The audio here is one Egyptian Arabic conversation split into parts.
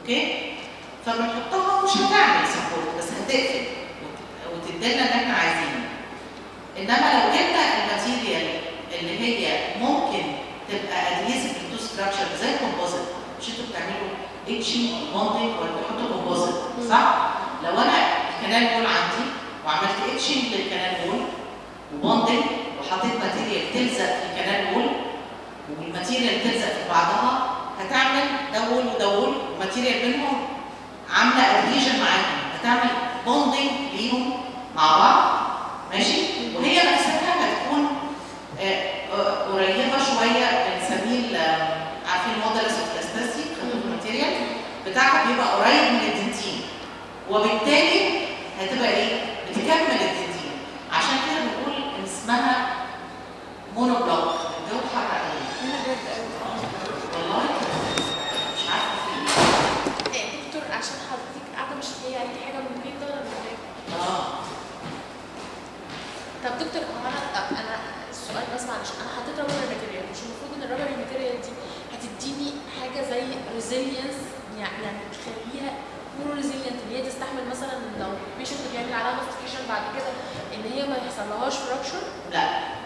اوكي فبنحطها مش هتعمل سبورت بس هتقفل وت- وتدينا اللي احنا عايزينه انما لو جبنا الماتيريال اللي هي ممكن تبقى ادهيسيف تو ستراكشر زي الكومبوزيت مش انتوا بتعملوا اتشنج بوندنج ولا بتحطوا كومبوزيت صح؟ لو انا الكنال وول عندي وعملت اتشنج للكنال وول وبوندنج وحطيت ماتيريال تلزق في الكنال وول والماتيريال تلزق في بعضها هتعمل دول ودول وماتيريال بينهم عامله ادهيجن معاهم هتعمل بوندنج ليهم مع بعض ماشي وهي نفسها هتكون آه، آه، قريبه شويه بنسميه ال- عارفين المودلس اوف الاستاسي خدوا الماتيريال بتاعها بيبقى قريب من الدنتين وبالتالي هتبقى ايه؟ بتكمل الدنتين عشان كده بنقول ان اسمها مونوبلوك الجو حر قوي هنا برد قوي والله مش عارفه في ايه إيه، دكتور عشان حضرتك قاعده مش هي يعني دي حاجه من كده ولا من إيه؟ اه طب دكتور هو انا طب انا السؤال بس معلش انا حطيت رابر ماتيريال مش المفروض ان الرابر ماتيريال دي هتديني حاجه زي ريزيلينس يعني يعني تخليها مور ريزيلينت ان هي تستحمل مثلا لو بيشنت بيعمل عليها ماستيكيشن بعد كده ان هي ما يحصلهاش فراكشر لا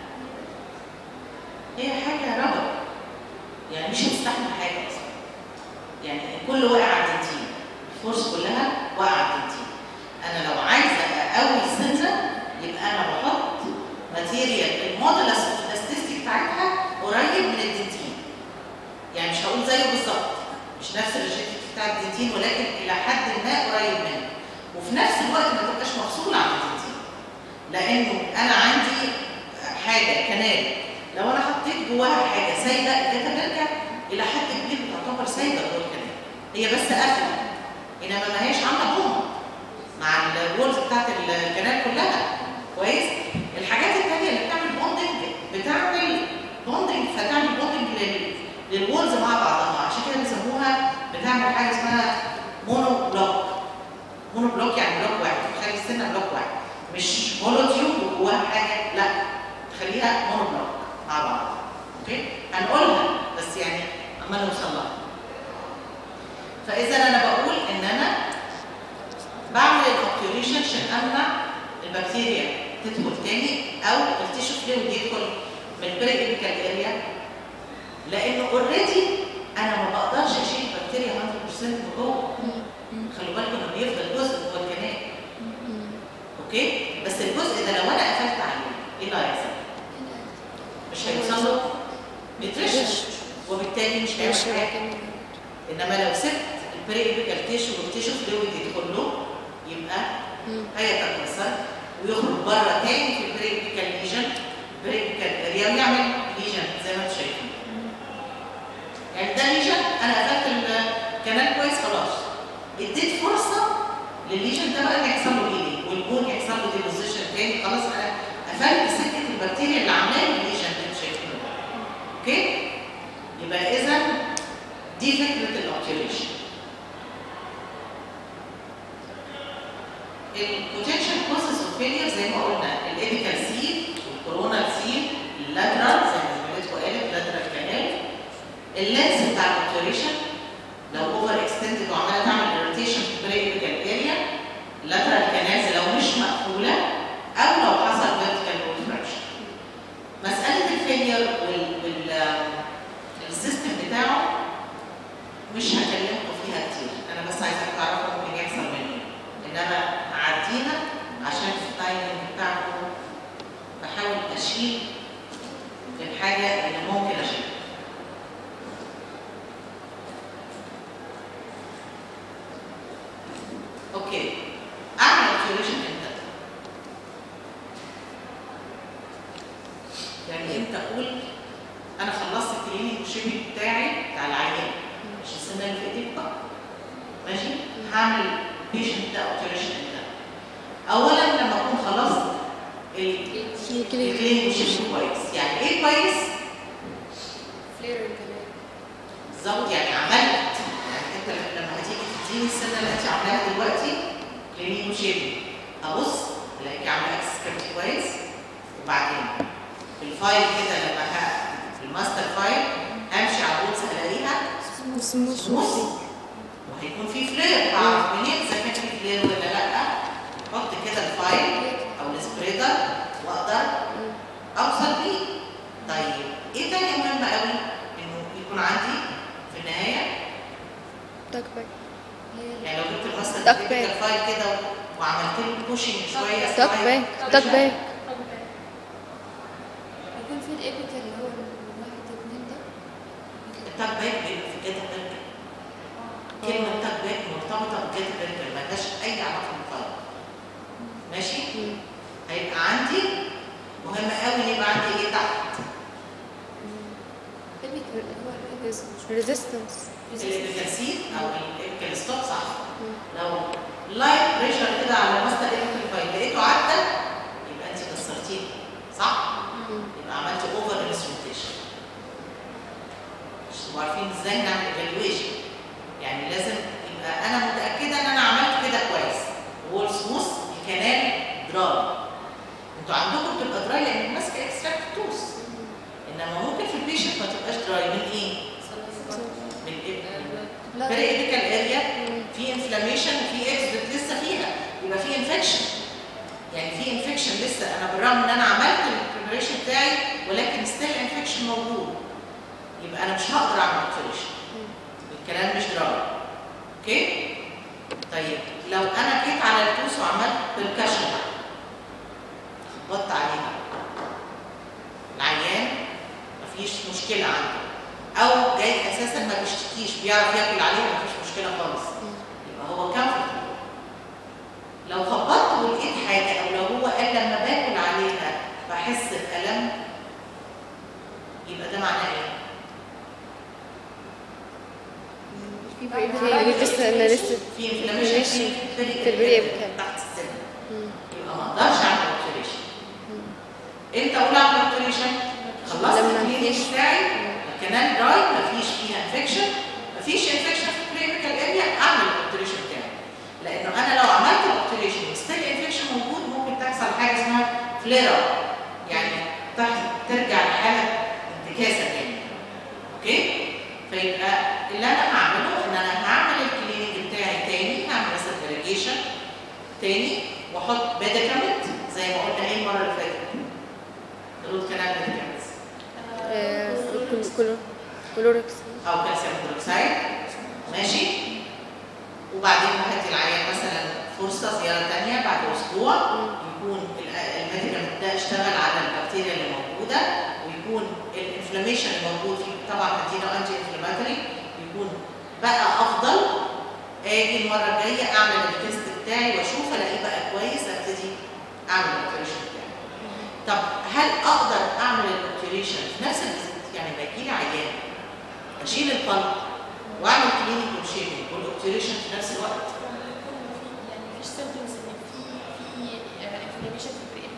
هي حاجه ربط يعني مش هتستحمل حاجه اصلا يعني كل واقع على الدنتين الفورس كلها واقعه على الدنتين انا لو عايزه اقوي السنه يبقى انا بحط ماتيريال المودلس اوف الاستيستيك بتاعتها قريب من الدنتين يعني مش هقول زيه بالظبط مش نفس الريجيتي بتاع الدنتين ولكن الى حد ما قريب منه وفي نفس الوقت ما تبقاش مفصوله عن الدنتين لانه انا عندي حاجه كنال لو انا حطيت جواها حاجه سايبه الكتابركه الى حد كبير بتعتبر سايبه جوه الكنال هي بس قافله انما ما هيش عامله بوم مع الوولز بتاعت الكنال كلها كويس الحاجات الثانيه اللي بتعمل بوندنج بتعمل بوندنج فتعمل بوندنج لل للوولز مع بعضها عشان كده بيسموها بتعمل حاجه اسمها مونو بلوك مونو بلوك يعني بلوك واحد تخلي السنه بلوك واحد مش مونو تيوب وجواها حاجه لا تخليها مونو بلوك مع بعض اوكي هنقولها بس يعني اما نوصل لها فاذا انا بقول ان انا بعمل الاوبتيوريشن عشان امنع البكتيريا تدخل تاني او التيشو فلويد يدخل من البري ايبيكال اريا لانه اوريدي انا ما بقدرش اشيل البكتيريا 100% من جوه خلوا بالكم انه بيفضل جزء جوه الكنال اوكي بس الجزء ده لو انا قفلت عليه ايه اللي هيحصل؟ مش هيوصل له نيوتريشن وبالتالي مش هيعمل حاجه انما لو سبت البري ايبيكال تيشو والتيشو فلويد يدخل له يبقى هيتكسر ويخرج بره تاني في البري ايبيكال ليجن بري ايبيكال اريا ويعمل ليجن زي ما انتم شايفين يعني ده ليجن انا قفلت الكنال كويس خلاص اديت فرصه للليجن ده بقى إن يحصل له هيلينج والبون يحصل له ديبوزيشن تاني خلاص انا قفلت سكه البكتيريا اللي عامله لي الليجن اللي انتم شايفينه ده اوكي يبقى اذا دي فكره الاوبتيوريشن البوتنشال كوزز اوف فيلير زي ما قلنا الايديكال سيل والكورونال سيل اللاترال زي ما زميلتكم قالت لاترال كانال اللينس بتاع الاوبتيوريشن لو اوفر اكستندد وعماله تعمل اريتيشن في البري ايبيكال اريا اللاترال كانالز لو مش مقفوله او لو حصل فيرتيكال كونتراكشن مساله الفيلير وال وال السيستم بتاعه مش هكلمكم فيها كتير انا بس عايزاكم تعرفوا ممكن يحصل منه انما هعديها عشان في التايمنج بتاعكم بحاول اشيل الحاجه اللي ممكن اشيلها اوكي اعمل اوبتيوريشن امتى؟ يعني امتى اقول انا خلصت الكلينيك والشيبي بتاعي بتاع العيان مش السنه اللي في ايديك بقى ماشي هعمل بيشنت ده اوبتيوريشن امتى؟ اولا لما اكون خلصت ال- الكلينيك والشيبي كويس يعني ايه كويس؟ فلير كمان بالظبط يعني عملت يعني انت لما هتيجي تديني السنه اللي انت عاملاها دلوقتي كلينيك وشيبي ابص الاقيك عامله اكسكريبت كويس وبعدين في الفايل كده لما ه- في الماستر فايل همشي على الروتس الاقيها سموث سموث هيكون في فلير هعرف منين اذا كان في فلير ولا لا احط كده الفايل او السبريدر واقدر اوصل بيه طيب ايه تاني مهم قوي انه يكون عندي في النهايه تاك باك يعني لو جبت الماستر Duck تكنيكال back. فايل كده وعملت له بوشنج شويه تاك صغير، باك تاك باك يكون في الابيكال اللي هو الواحد اتنين ده التاك باك بيبقى في جيت برجر كلمه تاك باك مرتبطه بجيت برجر ملهاش اي علاقه بالفايل ماشي هيبقى عندي مهم قوي ان يبقى عندي ايه تحت ابيكال اللي هو الريزنس ريزيستنس الكالسيد او الكالستوب صح لو لايت بريشر كده على الماستر فايل لقيته عدى يبقى انت كسرتيه صح؟ يبقى عملت اوفر انسترومنتيشن مش تبقوا عارفين ازاي نعمل ايفالويشن يعني لازم يبقى انا متاكده ان انا عملت كده كويس وول سموث الكنال دراي انتوا عندكم تبقى دراي لان ماسكه اكستراكت توس انما ممكن في البيشنت ما تبقاش دراي من ايه؟ من لا بريديكال اريا في انفلاميشن وفي اكسبت لسه فيها يبقى في انفكشن يعني في انفكشن لسه انا بالرغم ان انا عملت البريبريشن بتاعي ولكن ستيل انفكشن موجود يبقى انا مش هقدر اعمل اوبريشن الكلام مش دراما اوكي طيب لو انا جيت على التوس وعملت بركشن خبطت عليها العيان مفيش مشكله عنده او جاي اساسا ما بيشتكيش بيعرف ياكل عليها مفيش مشكله خالص يبقى هو كامفورتبل لو خبطت ولقيت حاجه او لو هو قال لما باكل عليها بحس بالم يبقى ده معناه ايه؟ في لسه انا لسه في انفلاميشن في في البري أبيكال. تحت السن يبقى ما اقدرش اعمل اوبتريشن امتى اقول اعمل اوبتريشن؟ خلصت لما الكلينيك مفيش- بتاعي الكنال دراي مفيش فيها انفكشن مفيش انفكشن في الكلينيكال اريا اعمل الاوبتريشن بتاعي لانه انا لو عملت الاوبتريشن وستيل انفكشن موجود ممكن تحصل حاجه اسمها فلير يعني تح- ترجع لحاله انتكاسه تاني اوكي فيبقى اللي انا هعمله ان انا هعمل الكلينيك بتاعي تاني هعمل سيرفيليجيشن تاني واحط ميديكامنت زي ما قلنا ايه المره اللي فاتت الروت كانال ميديكامنتس كلوركس او كالسيوم هيدروكسيد ماشي وبعدين هدي العيان مثلا فرصه زياره ثانيه بعد اسبوع يكون ال- الميديكامنت ده اشتغل على البكتيريا اللي موجوده ويكون الانفلاميشن اللي موجود فيه طبعا هدينا انتي انفلاماتوري يكون بقى افضل اجي المره الجايه اعمل التيست بتاعي واشوف الاقيه بقى كويس ابتدي اعمل الاوبريشن بتاعي طب هل اقدر اعمل الاوبريشن في نفس الفيزيت يعني ما يجي لي عيان اشيل القلب واعمل كلينيك وشيبنج والاوبريشن في نفس الوقت يعني مفيش symptoms ان في في انفلاميشن في البري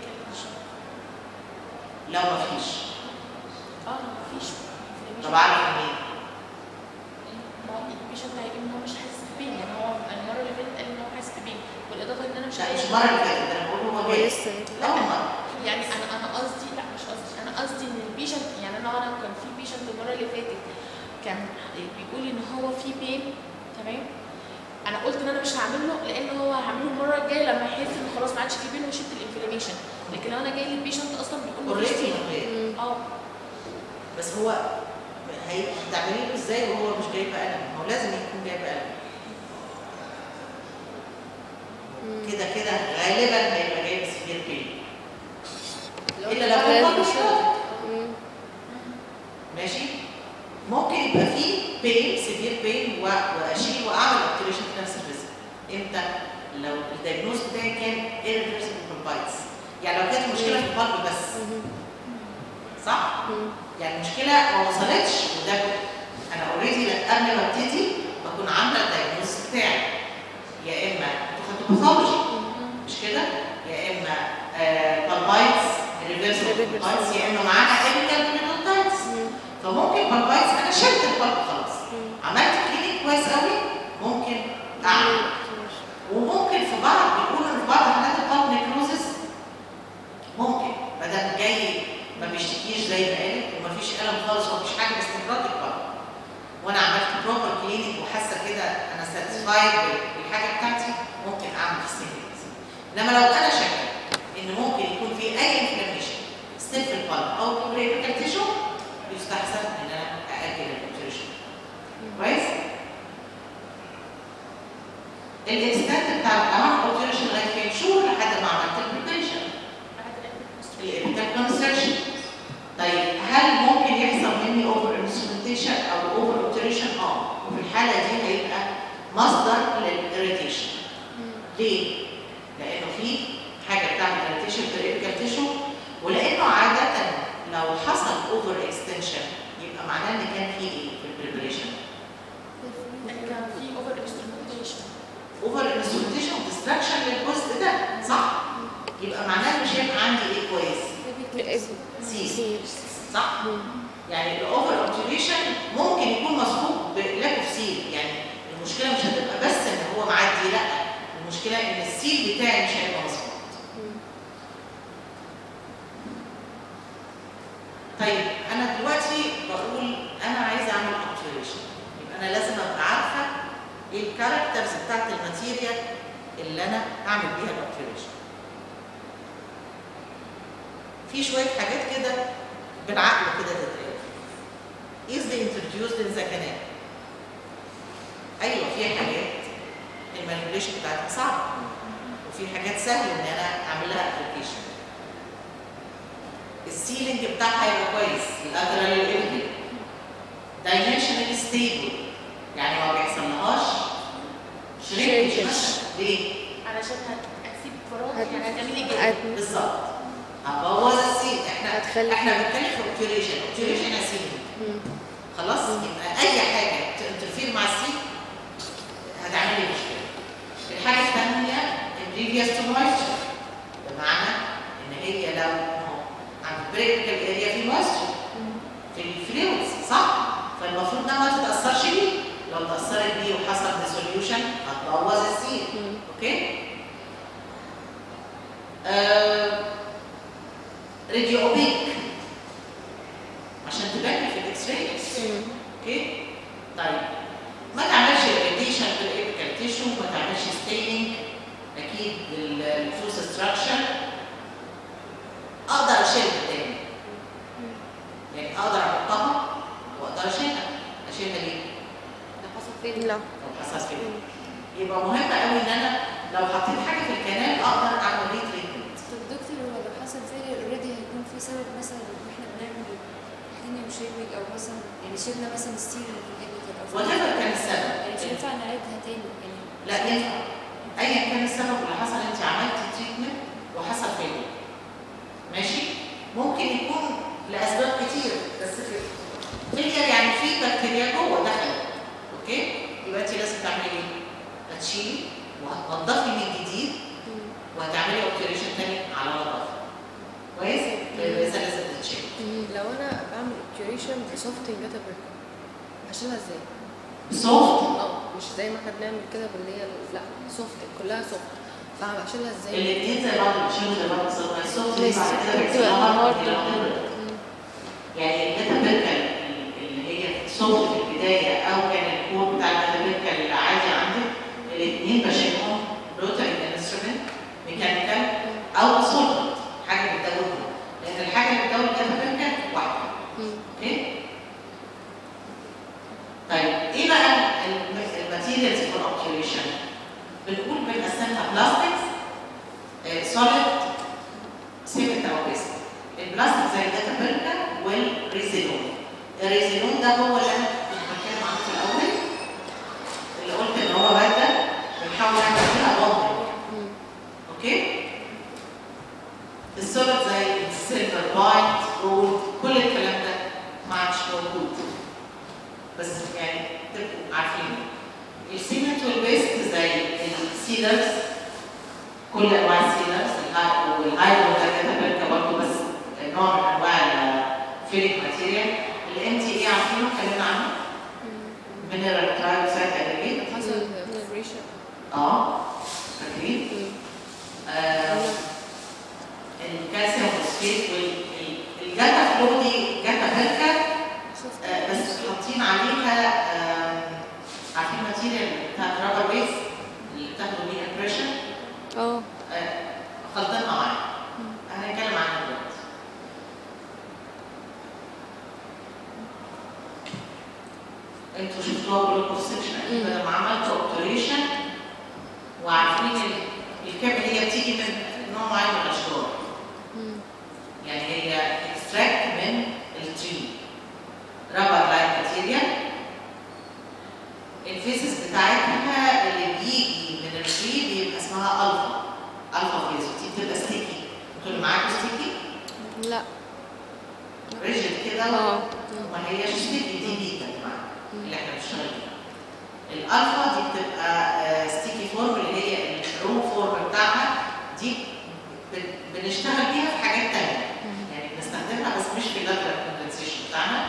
لو ما فيش اه مفيش inflammation. طب اعرف منين؟ ما هو البيشنت هيقول ان هو مش حاسس ببين يعني هو المره اللي فاتت قال ان هو حاسس ببين بالاضافه ان انا مش لا مش عارف- المره اللي فاتت ده انا بقول هو هو جاي لسه اول مره يعني انا انا قصدي لا مش قصدي انا قصدي ان البيشنت يعني انا انا كان في بيشنت المره اللي فاتت كان بيقول ان هو في بين تمام انا قلت ان انا مش هعمل له لان هو هعمله المره الجايه لما يحس ان خلاص ما عادش في بين وشلت الانفلاميشن لكن لو انا جاي للبيشنت اصلا بيقول مفيش اوريدي بين من غير اه بس هو هي- هتعملي له ازاي وهو مش جايب قلم؟ هو لازم يكون جايب قلم كده كده غالبا هيبقى جايب سيفير بين الا لو كان برضه شاطر. ماشي ممكن يبقى فيه بين سيفير بين واشيل واعمل اوبتريشن في نفس الفيزيت امتى لو الدايجنوز بتاعي كان irreversible بايتس يعني لو كانت المشكله في القلب بس صح يعني المشكله ما وصلتش وده انا اوريدي قبل ما ابتدي بكون عامله الدايجنوز بتاعي يا اما انتوا خدتوا باثولوجي مش كده يا اما بالبايتس ريفرسبل Irreversible. بالبايتس يا اما معاها كيميكال بنودوتايتس فممكن بالبايتس انا شلت البلب خلاص عملت كلينيك كويس قوي ممكن اعمل وممكن في بعض بيقولوا ان في بعض حالات البلب نيكروزس ممكن ما دام جاي ما بيشتكيش زي ما قالت ومفيش الم خالص ومفيش حاجه بس نكروتيك بلب وانا عملت بروبر كلينيك وحاسه كده انا ساتسفايد ساتيسفايد بالحاجه بتاعتي ممكن اعمل ستيميليت انما لو انا شاكه ان ممكن يكون في اي انفلاميشن ستيل في القلب او بريفيكال تيشو يستحسن ان انا ااجل الاوبتريشن كويس الاكستنت بتاع الامام اوبتريشن لغايه فين شهور لحد ما عملت البريبريشن الابيتال كونستركشن طيب هل ممكن يحصل مني اوفر انسوليتيشن او اوفر اوبتريشن اه وفي الحاله دي هيبقى مصدر للاريتيشن ليه؟ لانه في حاجه بتعمل اريتيشن في الابيتال تيشو ولانه عاده لو حصل اوفر اكستنشن يبقى معناه ان كان في ايه في البريبريشن كان في اوفر انسترومنتيشن اوفر انسوليتيشن ديستراكشن للجزء ده صح؟ يبقى معناه مش هيبقى عندي ايه كويس سيس صح؟ يعني الاوفر اوبتيميشن ممكن يكون مسبوق بلاك اوف سيل يعني المشكله مش هتبقى بس ان هو معدي لا المشكله ان السيل بتاعي مش هيبقى مظبوط طيب انا دلوقتي بقول انا عايزه اعمل اوبتيميشن يبقى انا لازم ابقى عارفه ايه الكاركترز بتاعت الماتيريال اللي انا هعمل بيها الاوبتيميشن في شويه حاجات كده بالعقل كده تتقال easily introduced in the canal ايوه في حاجات المانيبيوليشن بتاعتها صعبه وفي حاجات سهل ان انا اعمل لها ابلكيشن السيلينج بتاعها هيبقى كويس اللاترال والانفل دايمنشنال ستيبل يعني ما بيحصلهاش شرينكج Shrinkage. مثلا ليه؟ علشان هت- هتسيب فراغ هت- يعني هتعملي جد هت- بالظبط هتبوظ السيل احنا هتخلي احنا بنتكلم في اوبتيوريشن اوبتيوريشن يا سيدي مم. خلاص يبقى اي حاجه تنترفير مع السيل هتعمل لي مشكله الحاجه الثانيه البريفيوس تو مويستشر بمعنى ان هي لو عند بريكال اريا في مويستشر في الفلويدز صح فالمفروض انها ما تتاثرش بيه لو تاثرت بيه وحصل ديسوليوشن هتبوظ السيل مم. اوكي آه راديو اوبيك عشان تبان في الاكس راي مم. اوكي طيب ما تعملش irritation في الابيكال تيشو ما تعملش ستيننج اكيد الفلوس ستراكشر اقدر اشيلها تاني يعني اقدر احطها واقدر اشيلها اشيلها ليه؟ ده حصل فين؟ لا لو حصل فين يبقى مهم قوي ان انا لو حطيت حاجه في الكنال اقدر اعمل ري تريتمنت طب دكتور هو لو حصل فيلير اوريدي هيكون في سبب مثلا ان احنا بنعمل كلينيوم شيبنج او مثلا يعني شلنا مثلا الستيل اللي في الابيتال او في وات ايفر كان السبب يعني مش هينفع نعيدها تاني يعني لا ينفع ايا كان السبب اللي حصل انت عملتي تريتمنت وحصل فيلير ماشي ممكن يكون لاسباب كتير بس فيلير يعني في بكتيريا جوه دخلت اوكي يبقى انت لازم تعملي ايه؟ هتشيلي وهتنضفي من جديد مم. وهتعملي اوبتريشن تاني على نظافه كويس؟ لازم لازم تتشيل مم. لو انا بعمل اوبتيوريشن بسوفتنج جاتا بريكر هشيلها ازاي؟ سوفت اه مش زي ما احنا بنعمل كده باللي هي لا سوفت كلها سوفت فهشيلها ازاي؟ الاثنين زي بعض بيشيلوا زي بعض بالظبط السوفت دي بس بعد كده بتبقى بيحصلها هارد. مرة الأمر. مم. يعني الميتابيركال اللي هي سوفت في البدايه او كان الكور بتاع الميتابيركال العادي عندك الاثنين بشيلهم روتري انسترومنت ميكانيكال او سولفنت حاجه بتدوبهم لان الحاجه اللي بتدوب الميتابيركال واحده مم. اوكي طيب ايه بقى الماتيريالز فور اوبتيوريشن بنقول بنقسمها بلاستكس سوليد سيمنت او بيست البلاستيك زي الداتا والريزينون الريزينون ده هو اللي انا كنت بتكلم عنه في الاول اللي قلت ان هو ماده بنحاول نعمل فيها بوند مم. اوكي السوليد زي السيلفر وايت جولد كل الكلام ده ما عادش موجود بس يعني تبقوا عارفين السيمنت والبيست زي السيلرز كل انواع السيلرز والهايدرو ده كده بركه برضه بس نوع من انواع الفيلينج ماتيريال الام تي اي عارفينه اتكلمنا عنه مينرال ترايوكسيد اجريجيت حصل ميجريشن اه فاكرين مم. آه، الكالسيوم فوسفيت والجاتا فلو دي جاتا بركه شفت آه، بس حاطين عليها آم، عارفين الماتيريال بتاع الرابر بيس اللي بتاخدوا بيه امبريشن اه خلطينها معاها هنتكلم عنها دلوقتي انتوا شفتوها كلكم في السكشن اكيد لما عملتوا اوبتوريشن وعارفين ال- الكاب هي بتيجي من نوع معين من الاشجار مم. يعني هي اكستراكت من التري رابر لايك ماتيريال الفيسز بتاعتها اللي بيجي من التري بيبقى اسمها الفا الفا فيز دي بتبقى ستيكي انتوا اللي معاكم ستيكي لا ريجيد كده اه وما هياش ستيكي دي بيتا كمان اللي احنا بنشتغل بيها الالفا دي بتبقى ستيكي فورم اللي هي الرو فورم بتاعها دي بن- بنشتغل بيها في حاجات تانية يعني بنستخدمها بس مش في اللاترال كوندنسيشن بتاعنا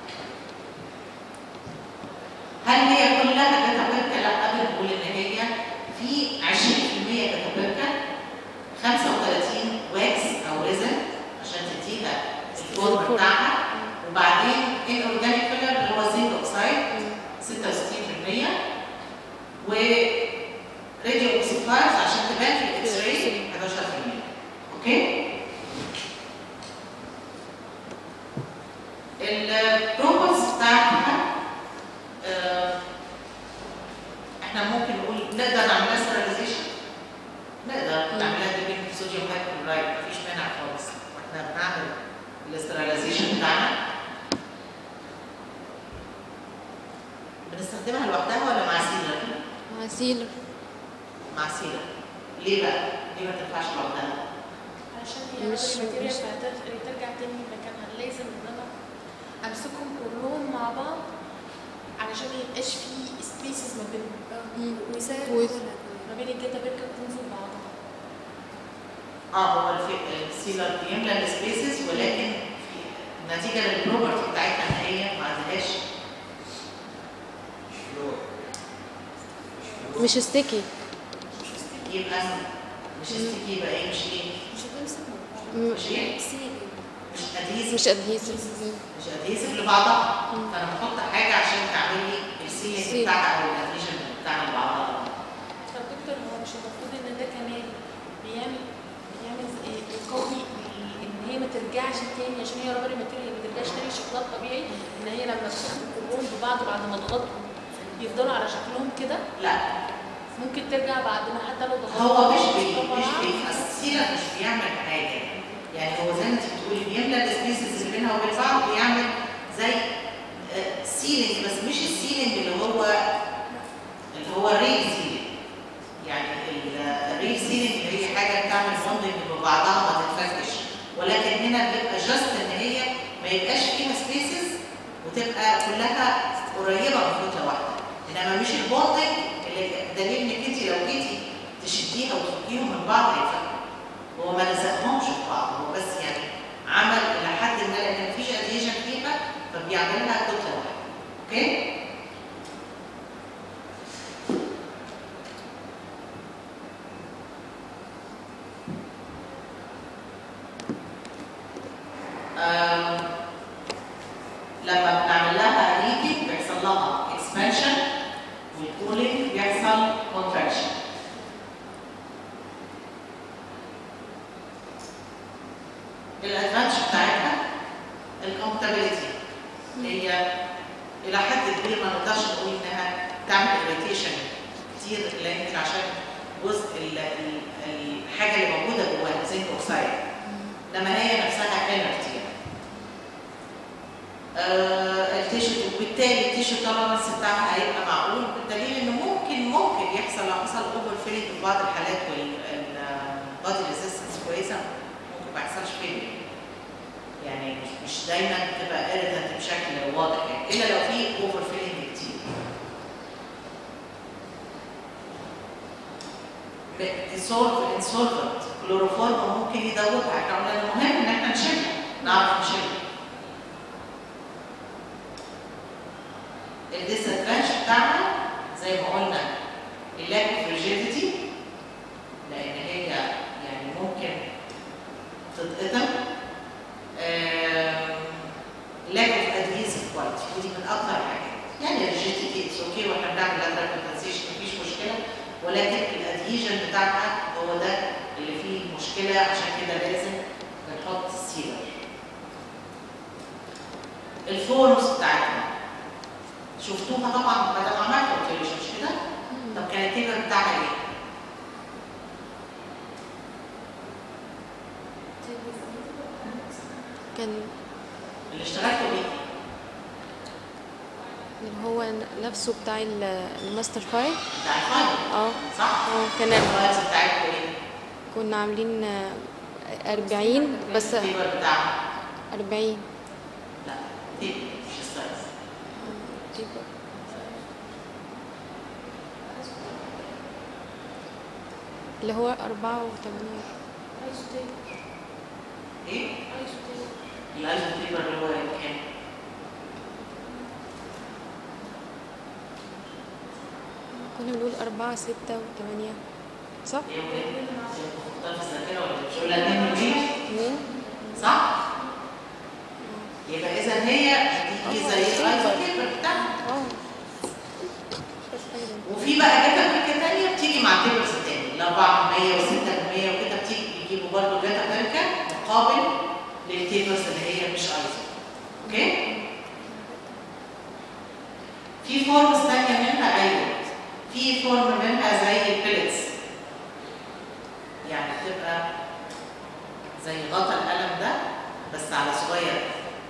هل هي كلها كتابركة؟ لا قبل نقول ان هي في 20% كتابركة 35 واكس او ريزن عشان تديها الفورم بتاعها وبعدين ان اورجانيك فيلر اللي هو زنك اوكسايد 66% و راديو اوكسيفايرز عشان تبان في الاكس راي 11% اوكي البروبرز بتاعتها آه، احنا ممكن نقول نقدر نعملها ستيرلايزيشن نقدر نعملها ديبين صوديوم هايبوكلورايد مفيش مانع خالص واحنا بنعمل الاستراليزيشن بتاعنا بنستخدمها لوحدها ولا مع سيلر؟ مع سيلر مع سيلر ليه بقى؟ ليه ما تنفعش لوحدها؟ علشان هي مش- مش ماتيريال مش- فترجع تاني مكانها لازم ان انا امسكهم كلهم مع بعض علشان ما يبقاش في سبيسز ما بينهم مم. ويساعد ويس- كلها ما بين الجتا بيركه بتنزل بعضها اه هو الف- السيلر بيملى السبيسز ولكن في نتيجه للبروبرتي بتاعتها ان هي ما عندهاش مش ستيكي يبقى مش ستيكي يبقى ايه مش ايه؟ مش هتمسك مع بعض م- مش ايه؟ سيل مش ادهيسيف مش ادهيسيف مش ادهيسيف لبعضها مم. فانا بحط حاجه عشان تعمل لي السيلينج سيل. بتاعها او الادهيشن بتاعها لبعضها طب دكتور هو مش المفروض ان ده كمان بيعمل بيعمل زي إيه؟ يقوي ال- ان هي ما ترجعش تاني عشان هي رابر ماتيريال ما ترجعش تاني شكلها الطبيعي ان هي لما تدخل كلهم ببعض بعد ما ضغطهم يفضلوا على شكلهم كده لا ممكن ترجع بعد ما حتى لو ضغطهم هو مش بي طبعاً. مش بي السيلر مش بيعمل حاجه يعني هو زي ما انت بتقولي بيملى السبيسز اللي بينها وبين بعض بيعمل زي سيلينج بس مش السيلينج اللي هو اللي هو الريل سيلينج يعني الريل سيلينج اللي هي حاجه بتعمل بوندنج ببعضها ما تتفكش ولكن هنا بيبقى جاست ان هي ما يبقاش فيها سبيسز وتبقى كلها قريبه من كتله واحده انما مش البوندنج اللي دليل انك انت لو جيتي تشديها وتفكيهم من بعض هيتفكوا هو ما لزقهمش في بعض هو بس يعني عمل الى حد ما لان مفيش ادهيشن فيها فبيعملها كتله واحده اوكي آم، لما بنعمل لها هيتنج بيحصل لها اكسبانشن والكولينج بيحصل كونتراكشن الادفانتج بتاعتها الكومبتابيلتي هي الى حد كبير ما نقدرش نقول انها تعمل اريتيشن كتير لان عشان جزء ال- ال- الحاجه اللي موجوده جواها زنك اوكسايد لما هي نفسها انرتي آه التيشو وبالتالي التيشو تولرنس بتاعها هيبقى معقول بالدليل انه ممكن ممكن يحصل لو حصل اوفر فيلينج في بعض الحالات والبادي ريزيستنس كويسه ممكن ما يحصلش فيلينج يعني مش مش دايما بتبقى ايريتنت بشكل واضح يعني الا لو في اوفر فيلينج كتير ديسولف انسولفنت كلوروفورم ممكن يدوبها احنا قلنا المهم ان احنا نشيلها نعرف نشيلها الديسادفانتج بتاعها زي ما قلنا اللاك اوف ريجيديتي لان هي يعني ممكن تتقطم لاك اوف ادهيسيف كواليتي ودي من اكتر الحاجات يعني الريجيديتي اتس اوكي واحنا بنعمل لاترال كومبنسيشن مفيش مشكله ولكن الادهيجن بتاعها هو ده اللي فيه مشكله عشان كده لازم نحط سيلر الفورمز بتاعتنا شفتوها طبعا بعد ما عملت اوبتيوليشن مش كده؟ طب كان التيبر بتاعها ايه؟ كان اللي اشتغلتوا بيه اللي هو نفسه بتاع ال- الماستر فايل بتاع الفايل اه صح؟ اه كان الفايلز بتاعتكم ايه؟ كنا عاملين آه، أربعين بس التيبر بتاعها أربعين لا تيبر مش السايز اللي هو أربعة وثمانية ايه؟ الايزو تيبر اللي هو كام؟ كنا بنقول أربعة ستة وثمانية صح؟ ايه وكام؟ مختار في الذاكره ولا مش ولا 2 مليون؟ اتنين صح؟ يبقى اذا هي هتيجي زي الايزو تيبر بتاعها اه مش بس حاجة دي. وفي بقى جاتا بيركا تانية بتيجي مع التيبرز التاني ال 400 و 600 وكده بتيجي بيجيبوا برضه جاتا بيركا مقابل للتيبرز اللي هي مش ايزو اوكي؟ في فورمز تانية منها ايوه في فورم منها زي البيلتس يعني بتبقى زي غطا القلم ده بس على صغير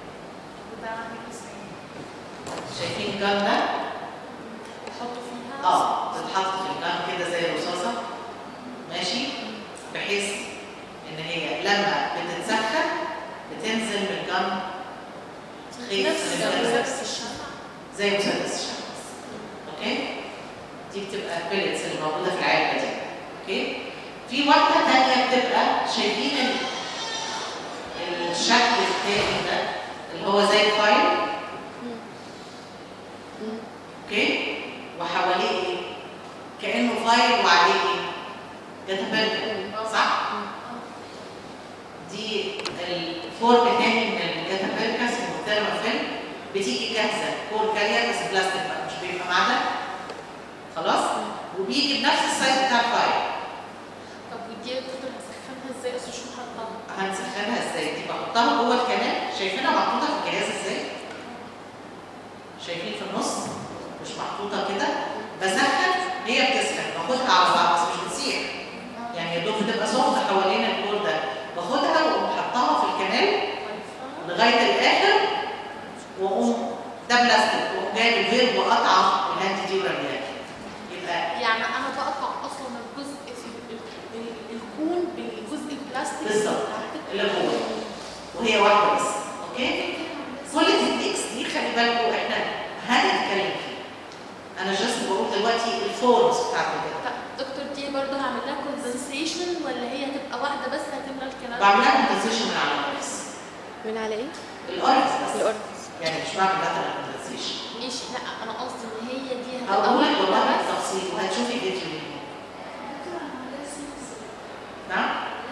شايفين الجان ده؟ يحطوا فيها اه تتحط في الجان كده زي الرصاصه ماشي بحيث ان هي لما بتتسخن بتنزل من الجان خيط نفس من نفس الشمع زي مسدس الشمس اوكي دي بتبقى البيلتس اللي موجوده في العلبه دي اوكي في واحده تانية بتبقى شايفين ال- الشكل التاني ده اللي هو زي الفايل مم. اوكي وحواليه ايه كانه فايل وعليه ايه جاتابيلكا صح دي الفورم تاني من الجاتابيلكا اسمه ثيرموفيل بتيجي جاهزه كور كارير بس بلاستيك بقى مش بيبقى معدن خلاص وبيجي بنفس السايز بتاع الفايل طب ودي يا دكتور هسخنها ازاي اصل مش محطها هنسخنها ازاي دي بحطها جوه الكنال شايفينها محطوطه في الجهاز ازاي شايفين في النص مش محطوطه كده بسخن هي بتسخن باخدها على بعض بس مش بتسيح يعني يا دوب بتبقى سخنه حوالين الكور ده باخدها واقوم حطها في الكنال لغايه الاخر واقوم ده بلاستيك واقوم جايب الفيرب وقطعه الهاند دي ورميها يبقى يعني انا بقطع اصلا الجزء في ال- ال- الكون بالجزء البلاستيك بالظبط. بتاع اللي جوه وهي واحده بس اوكي كل التكنيكس دي خلي بالكم احنا هنتكلم فيها انا جاست بقول دلوقتي الفورمز بتاعت كده طب دكتور دي برضه هعمل لها كوندنسيشن ولا هي هتبقى واحده بس هتملى الكلام بعملها كومبنسيشن من على الاوركس من على ايه؟ الاوركس بس الأوركس يعني مش بعمل لاترال كومبنسيشن ماشي لا انا قصدي ان هي دي هتبقى هقول لك واحده والله بس بالتفصيل وهتشوفي فيديو ليه نعم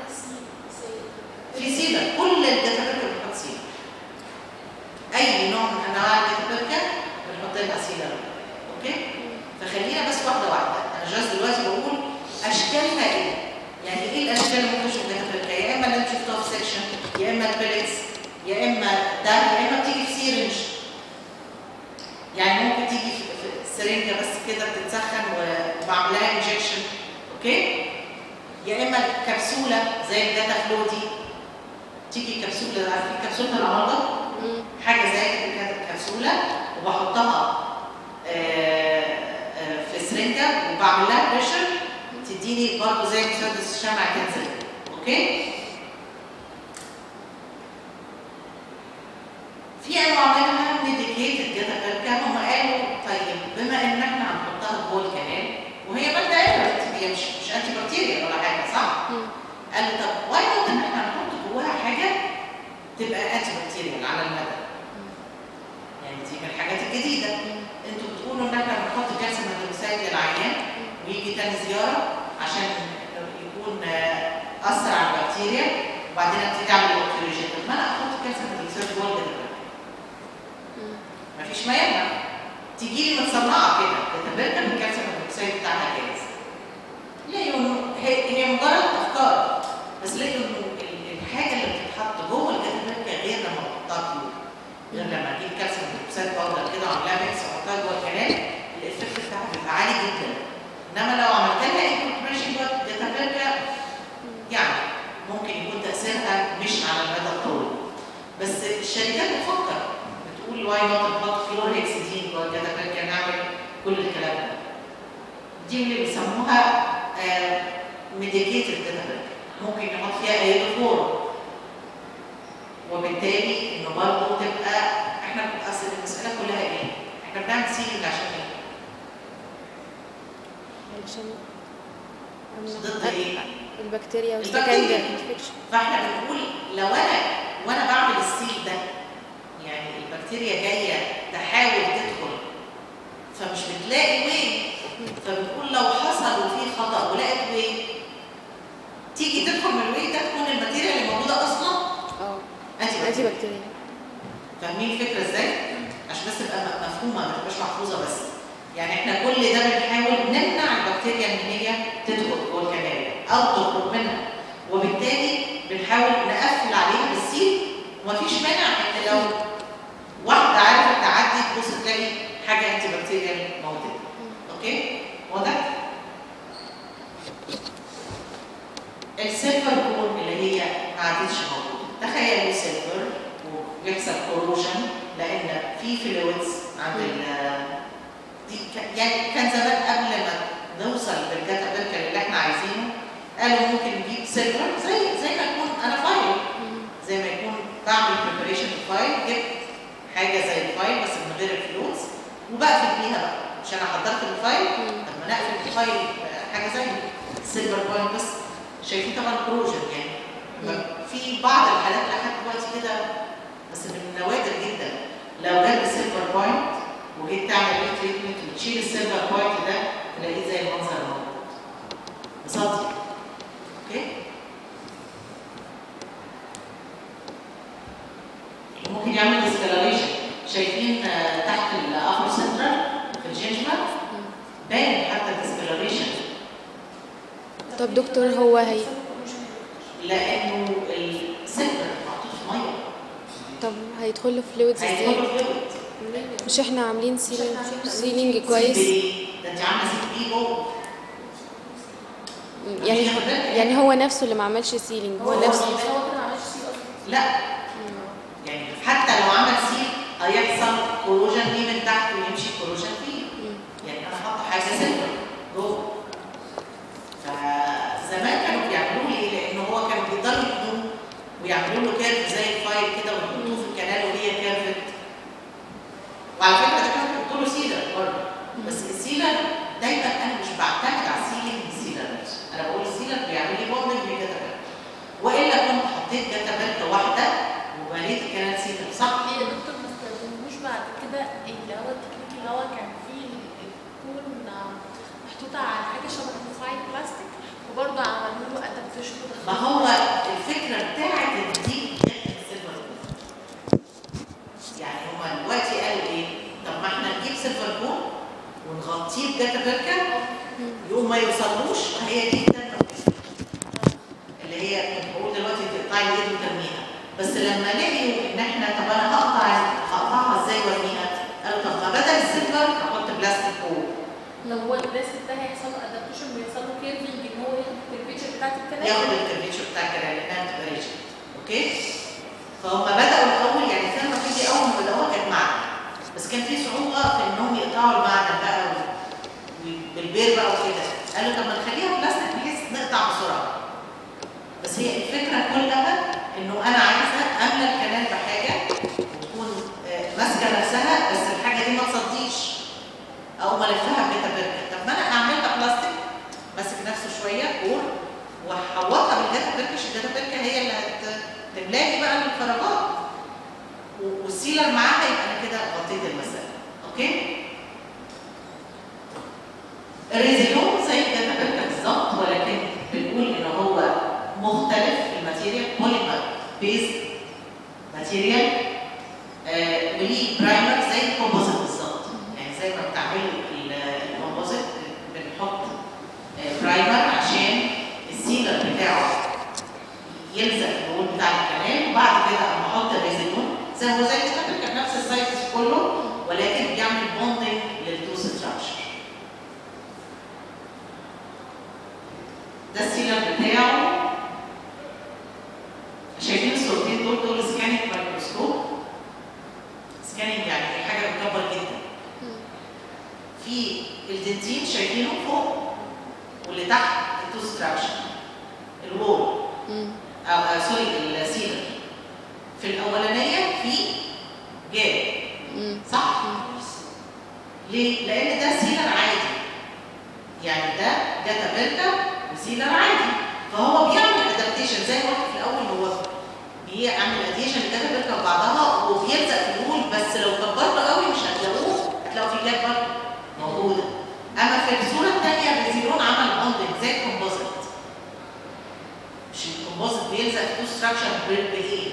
في سيلر كل الجاتابركة بنحط سيلر اي نوع من انواع الجاتابركة بنحط لها سيلر اوكي فخلينا بس واحده واحده انا جاست دلوقتي بقول اشكالها ايه يعني ايه الاشكال اللي ممكن نشوف جاتابركة يا اما اللي انت شفتوها في سيكشن يا اما البيلتس يا اما ده يا اما بتيجي في سيرنج يعني ممكن تيجي في في سرنجه بس كده بتتسخن وبعمل لها انجكشن اوكي يا اما الكبسوله زي الداتا فلو دي تيجي كبسوله عارفين كبسوله العمالقه مم. حاجه زي كده كبسوله وبحطها آه، آه، في سرنجه وبعمل لها بريشر تديني برضه زي مسدس الشمع تنزل اوكي في انواع منها ديديكيتد كده كان هم قالوا طيب بما ان احنا هنحطها جوه الكنال وهي ماده ايرت هي مش مش انتي بكتيريا ولا حاجه صح؟ مم. قالوا طب واي نوت ان احنا نحط جواها حاجه تبقى انتي بكتيريال على المدى يعني دي من الحاجات الجديده انتوا بتقولوا ان احنا بنحط كالسيوم هيدروكسيد للعيان ويجي تاني زياره عشان يكون آه، اثر على البكتيريا وبعدين ابتدي اعمل اوكسجين طب ما انا احط كالسيوم هيدروكسيد جوه الجدول مم. مفيش ما يمنع تيجي لي متصنعه كده كتبركه من الكالسيوم هيدروكسيد بتاعها جاهز لقيوا إنه هي هي مجرد افكار بس لقيوا انه ال- الحاجه اللي بتتحط جوه الكتبركه غير لما بحطها بيور غير لما اجيب كالسيوم هيدروكسيد باودر كده واعملها ميكس واحطها جوه الكلام الافكت بتاعها بيبقى عالي جدا انما لو عملت لها انكوربريشن جوه الكتبركه يعني ممكن يكون تاثيرها مش على المدى الطويل بس الشركات بتفكر بتقول واي نوت نحط فلور هيكسيدين جوه الكتبركه نعمل كل الكلام ده دي اللي بيسموها ميديكيتد كتبركه ممكن نحط فيها ايودوفور وبالتالي انه برضه تبقى احنا اصل المساله كلها ايه؟ احنا بنعمل سيلينج عشان ايه؟ علشان ضد ايه؟ البكتيريا البكتيريا. والسكندري انفكشن فاحنا بنقول لو انا وانا بعمل السيل ده يعني البكتيريا جايه تحاول تدخل فمش بتلاقي وين فبنقول لو حصل وفي خطا ولقت وين تيجي تدخل من الوين ده تكون الماتيريا اللي موجوده اصلا اه انتي انتي بكتيريا بكتيريا فاهمين الفكره ازاي؟ عشان بس تبقى م- مفهومه ما تبقاش محفوظه بس. يعني احنا كل ده بنحاول نمنع البكتيريا ان هي تدخل جوه الكناري او تخرج منها. وبالتالي بنحاول نقفل عليها بالسيل ومفيش مانع ان لو واحده عارفه تعدي تبص تلاقي حاجه انتي بكتيريال موجوده. اوكي؟ واضح؟ السيلفر كون اللي هي ما عادتش موجوده. تخيلوا سيلفر وبيحصل كوروجن لان في فلويدز عند ال دي ك- يعني كان زمان قبل ما نوصل بالداتا بيركر اللي احنا عايزينه قالوا ممكن نجيب سيلفر زي زي ما يكون انا فايل زي ما يكون بعمل بريبريشن فايل جبت حاجه زي الفايل بس من غير الفلوس وبقفل بيها بقى عشان انا حضرت الفايل لما نقفل الفايل حاجه زي السيلفر بوينت بس شايفين طبعا كروجن يعني في بعض الحالات لحد دلوقتي كده بس من النوادر جدا لو جاب السيلفر بوينت وجيت تعمل بيه تريتمنت وتشيل السيلفر بوينت ده تلاقيه زي المنظر الموجود بسطي اوكي ممكن يعمل ديسكلريشن شايفين آه، تحت الابر سنترال في الجنجمة باين حتى الديسكلريشن طب دكتور هو هي لانه السيلفر محطوط في ميه طب هيدخل له فلويدز ازاي هيدخل فلويد مش احنا عاملين سيلينج سيلينج كويس ده انت عامله سي بي جوه يعني يعني هو نفسه اللي ما عملش سيلينج هو هو نفسه هو كده ما عملش سي اصلا لا يعني حتى لو عمل سيل هيحصل كوروجن فيه من تحت ويمشي كوروجن فيه يعني انا حاطه حاجه سيلفر جوه فزمان كانوا بيعملوا لي ايه لان هو كانوا بيقدروا يبنوه ويعملوا له كيرف زي الفايل كده ويحطوه في الكنال وهي كيرفت وعلى فكره ده كانوا بيحطوا له سيلر برضه بس السيلر دايما انا مش بعتمد على السيلينج السيلر نفسه انا بقول السيلر بيعمل لي بوندنج للجتابات والا كنت حطيت جتابات واحده وبنيت الكنال سيلر صح هي يا دكتور ما استخدموش بعد كده اللي هو التكنيك اللي هو كان فيه الكون محطوطة على حاجة شبه الفايل بلاستيك وبرضه عملوا له ادابتيشن ما هو الفكره بتاعت دي جت السيلفر يعني هما دلوقتي قالوا ايه؟ طب ما احنا نجيب سيلفر كون ونغطيه بجاتا بيركا يقوم ما يوصلوش هي دي التنمية اللي هي كنت بقول دلوقتي تقطعي الايد وترميها بس لما لقيوا ان احنا طب انا هقطع هقطعها ازاي وارميها؟ قالوا طب ما بدل السيلفر نحط بلاستيك فوق لو هو البلاستيك ده هيحصل له ادابتيشن ويحصل له كيرفنج ان هو ياخد التمبريتشر بتاعت الكلام ياخد التمبريتشر بتاع الكلام لانها بتبقى ريجن اوكي فهم بداوا الاول يعني كان المفروض اول ما بداوها كانت معدن بس كان في صعوبه في انهم يقطعوا المعدن بقى و- بالبير بقى وكده قالوا طب ما نخليها بلاستيك بحيث نقطع بسرعه بس هي الفكره كلها انه انا عايزه املى الكنال بحاجه وتكون آه، ماسكه نفسها بس الحاجه دي ما تصديش او ما الفها بيتا بيركه طب ما انا اعملها بلاستيك ماسك نفسه شويه كور وحوطها بالجاتا بيركه عشان الجاتا بيركه هي اللي هتملاكي بقى الفراغات و- والسيلر معاها يبقى انا كده غطيت المساله اوكي الريزيلون زي الجاتا بيركه بالظبط ولكن بنقول ان هو مختلف في الماتيريال بوليمر بيز ماتيريال آه وليه برايمر زي الكومبوزيت بالظبط يعني زي وبعد كده اما احط الريزيدون زي هو زي الكتاب كان نفس السايتس كله ولكن بيعمل بوندنج للتو ستراكشر ده السيلر بتاعه شايفين الصورتين دول دول سكاننج مايكروسكوب سكاننج يعني حاجه بتكبر جدا في الدنتين شايفينه فوق واللي تحت التو ستراكشر الوول مم. او آه، سوري السيلر في الاولانيه في جاب مم. صح ليه لان ده سيلر عادي يعني ده جاتا بيركا وسيلر عادي فهو بيعمل ادابتيشن زي ما قلت في الاول هو بيعمل اديشن لجاتا بيركا وبعضها وبيلزق في الوول بس لو كبرته قوي مش هتلاقوه هتلاقوا في جاب برضه موجوده اما في الصوره الثانيه الريزيلون عمل بوندنج زي الكومبوزيت مش الكومبوزيت بيلزق في تو ستراكشر بايه؟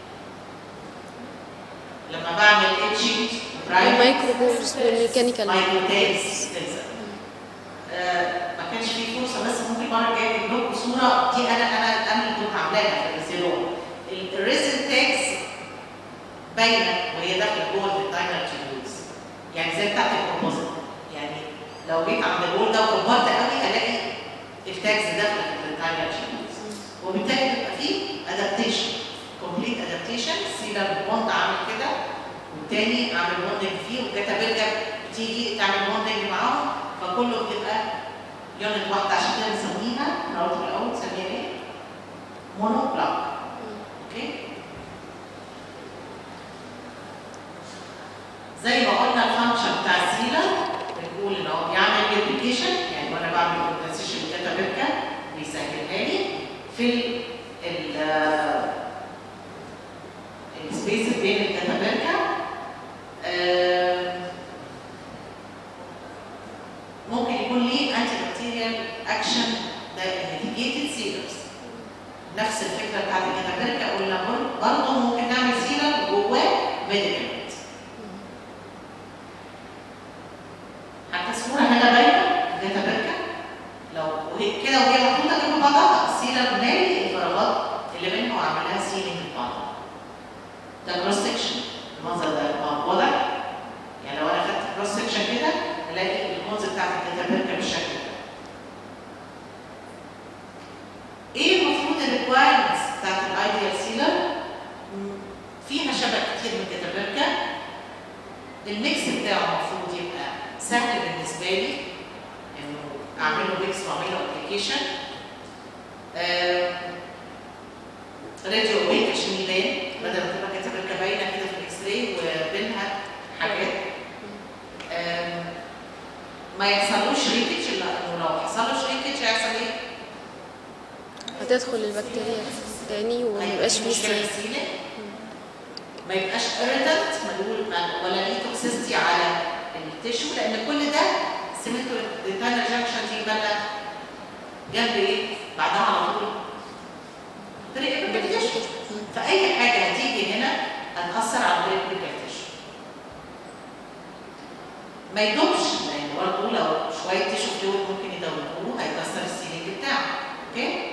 لما بعمل اتشنج المايكرو بولز والميكانيكال مايكروتيلز آه، ما كانش في فرصه بس ممكن المره الجايه اجيب لكم صوره دي انا انا انا اللي كنت عاملاها في الريزيلون الريزن تاكس باينه وهي داخله جوه الداينر تيوبز يعني زي بتاعت الكومبوزيت يعني لو جيت عند الوول ده وكبرت قوي هلاقي التاكس داخله في الداينر تيوبز وبالتالي بيبقى فيه ادابتيشن كومبليت ادابتيشن سيلر بوند عامل كده والتاني عامل بوندنج فيه وكتابلجا بتيجي تعمل بوندنج معاهم فكله بيبقى يونت واحده عشان كده بنسميها انا قلت في الاول بنسميها ايه؟ مونو بلاك اوكي زي ما قلنا الفانكشن بتاع السيلر بنقول ان هو بيعمل ريبليكيشن يعني وانا بعمل كومبنسيشن لكتابلجا بيسهلها لي في ال السبيس بين الكتابلجا آم، ممكن يكون ليه انتي بكتيريال اكشن ده ميتيجيتد سيلرز نفس الفكره بتاعت الكتابلجا قلنا برضه ممكن نعمل سيلر جواه ميديكامنت حتى الصوره هنا باينه الكتابلجا لو وهي كده وهي محطوطه جنب بعضها السيلر مالي الفراغات اللي بينها وعملها سيلينج لبعضها ده كروس سكشن المنظر ده واضح يعني لو انا خدت كروس سكشن كده الاقي المنظر بتاعت الكتابلجا بالشكل ده ايه المفروض الريكوايرمنتس بتاعت الايديال سيلر فيها شبه كتير من الكتابلجا الميكس بتاعه المفروض يبقى سهل بالنسبه لي انه اعمل له ميكس واعمل له ابلكيشن راديو ويك عشان يبان بدل ما تبقى كتابلجا باينه كده في الاكس راي وبينها حاجات آم، ما يحصلوش ريكج لانه لو حصلوش ريكج هيحصل ايه؟ هتدخل البكتيريا تاني وما يبقاش فيه مشكلة سيل في السيلة. ما يبقاش irritant ملول ولا ليه توكسيستي على التيشو لان كل ده سيمنتو ريتاينر جانكشن دي بقى جنب ايه؟ بعدها على طول طريق التيشو فاي حاجه هتيجي هنا هتاثر على طريق التيشو ما يدوبش لان برضه لو شويه تيشو فلويد ممكن يدوبوه هيكسر السيلينج بتاعه اوكي؟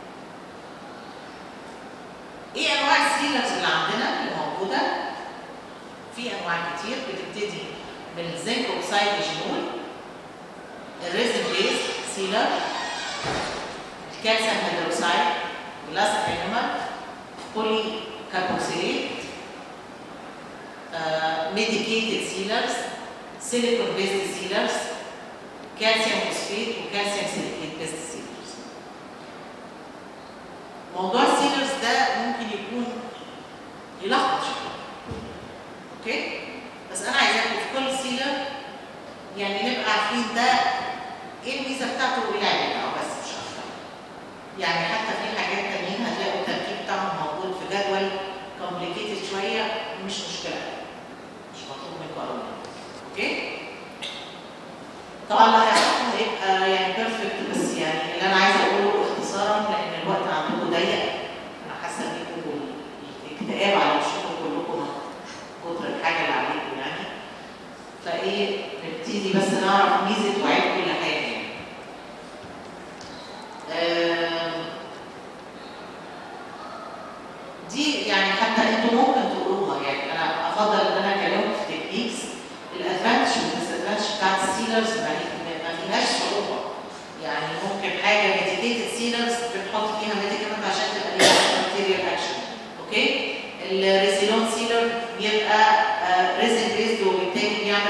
ايه انواع السيلرز اللي عندنا اللي موجوده في انواع كتير بتبتدي من الزنك اوكسايد جينول الريزن بيز سيلر الكالسيوم هيدروكسايد جلاس انيمال بولي كاربوكسيليت ميديكيتد سيلرز سيليكون بيست سيلرز كالسيوم فوسفيت وكالسيوم سيليكيت بيست سيلرز موضوع السيلرز ده ممكن يكون يلخبط شويه اوكي بس انا عايزاكم في كل سيلر يعني نبقى عارفين ده ايه الميزه بتاعته وايه العيب بتاعه بس مش اكتر يعني حتى في حاجات تانيين هتلاقوا التركيب بتاعهم موجود في جدول كومبليكيتد شويه مش مشكله مش مطلوب منكم قوي اوكي طبعا اللي هيعرفوا هيبقى يعني بيرفكت بس يعني اللي انا عايزه اقوله اختصارا لان الوقت عندكم ضيق انا حاسه بيكم الاكتئاب على وشكم كلكم من كتر الحاجه اللي عليكم يعني فايه نبتدي بس نعرف ميزه وعيب كل حاجه يعني. آم، دي يعني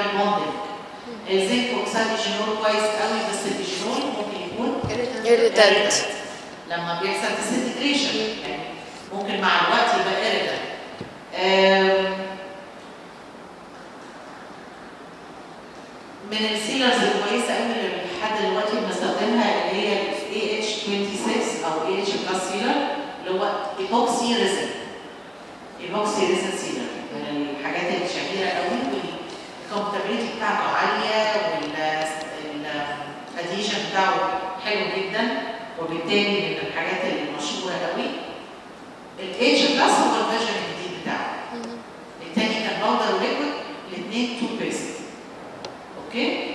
يعمل بوندنج الزنك اوكسيد ايجينول كويس قوي بس الايجينول ممكن يكون irritant لما بيحصل ديسنتجريشن يعني ممكن مع الوقت يبقى irritant آم، من السيلرز الكويسه قوي اللي لحد دلوقتي بنستخدمها اللي هي ال AH26 او AH بلس سيلر اللي هو ايبوكسي ريزن ايبوكسي ريزن سيلر من الحاجات الشهيره قوي والكومبتابيلتي بتاعته عاليه والاديشن بتاعه حلو جدا وبالتالي من الحاجات المشهوره قوي الاتش بلس هو الفيرجن الجديد بتاعه التاني كان باودر وليكويد الاثنين تو بيست اوكي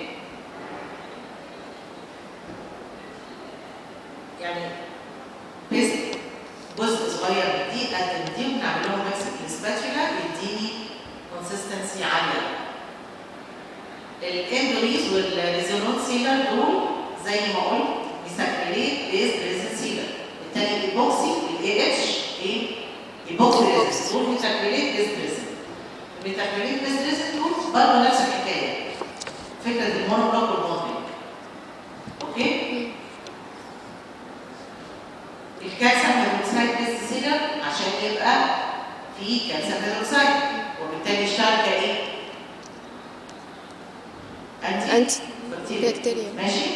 يعني بيست جزء صغير من دي قد من دي وبنعمل لهم ميكس بالسباتشولا بيديني كونسستنسي عاليه الاندوريز والريزونوت سيلر دول زي ما قلت بيسكريت بيز ريزن سيلر التاني ايبوكسي الاي اتش ايه ايبوكسي ريزن دول بيسكريت بيز ريزن البيتاكريت بيز ريزن دول برضه نفس الحكايه فكره المونوبلوك والمونوبلوك اوكي الكالسيوم هيدروكسيد بيز سيلر عشان يبقى في كالسيوم هيدروكسيد وبالتالي يشتغل كايه؟ انتي انتي بكتيريا بكتيريا ماشي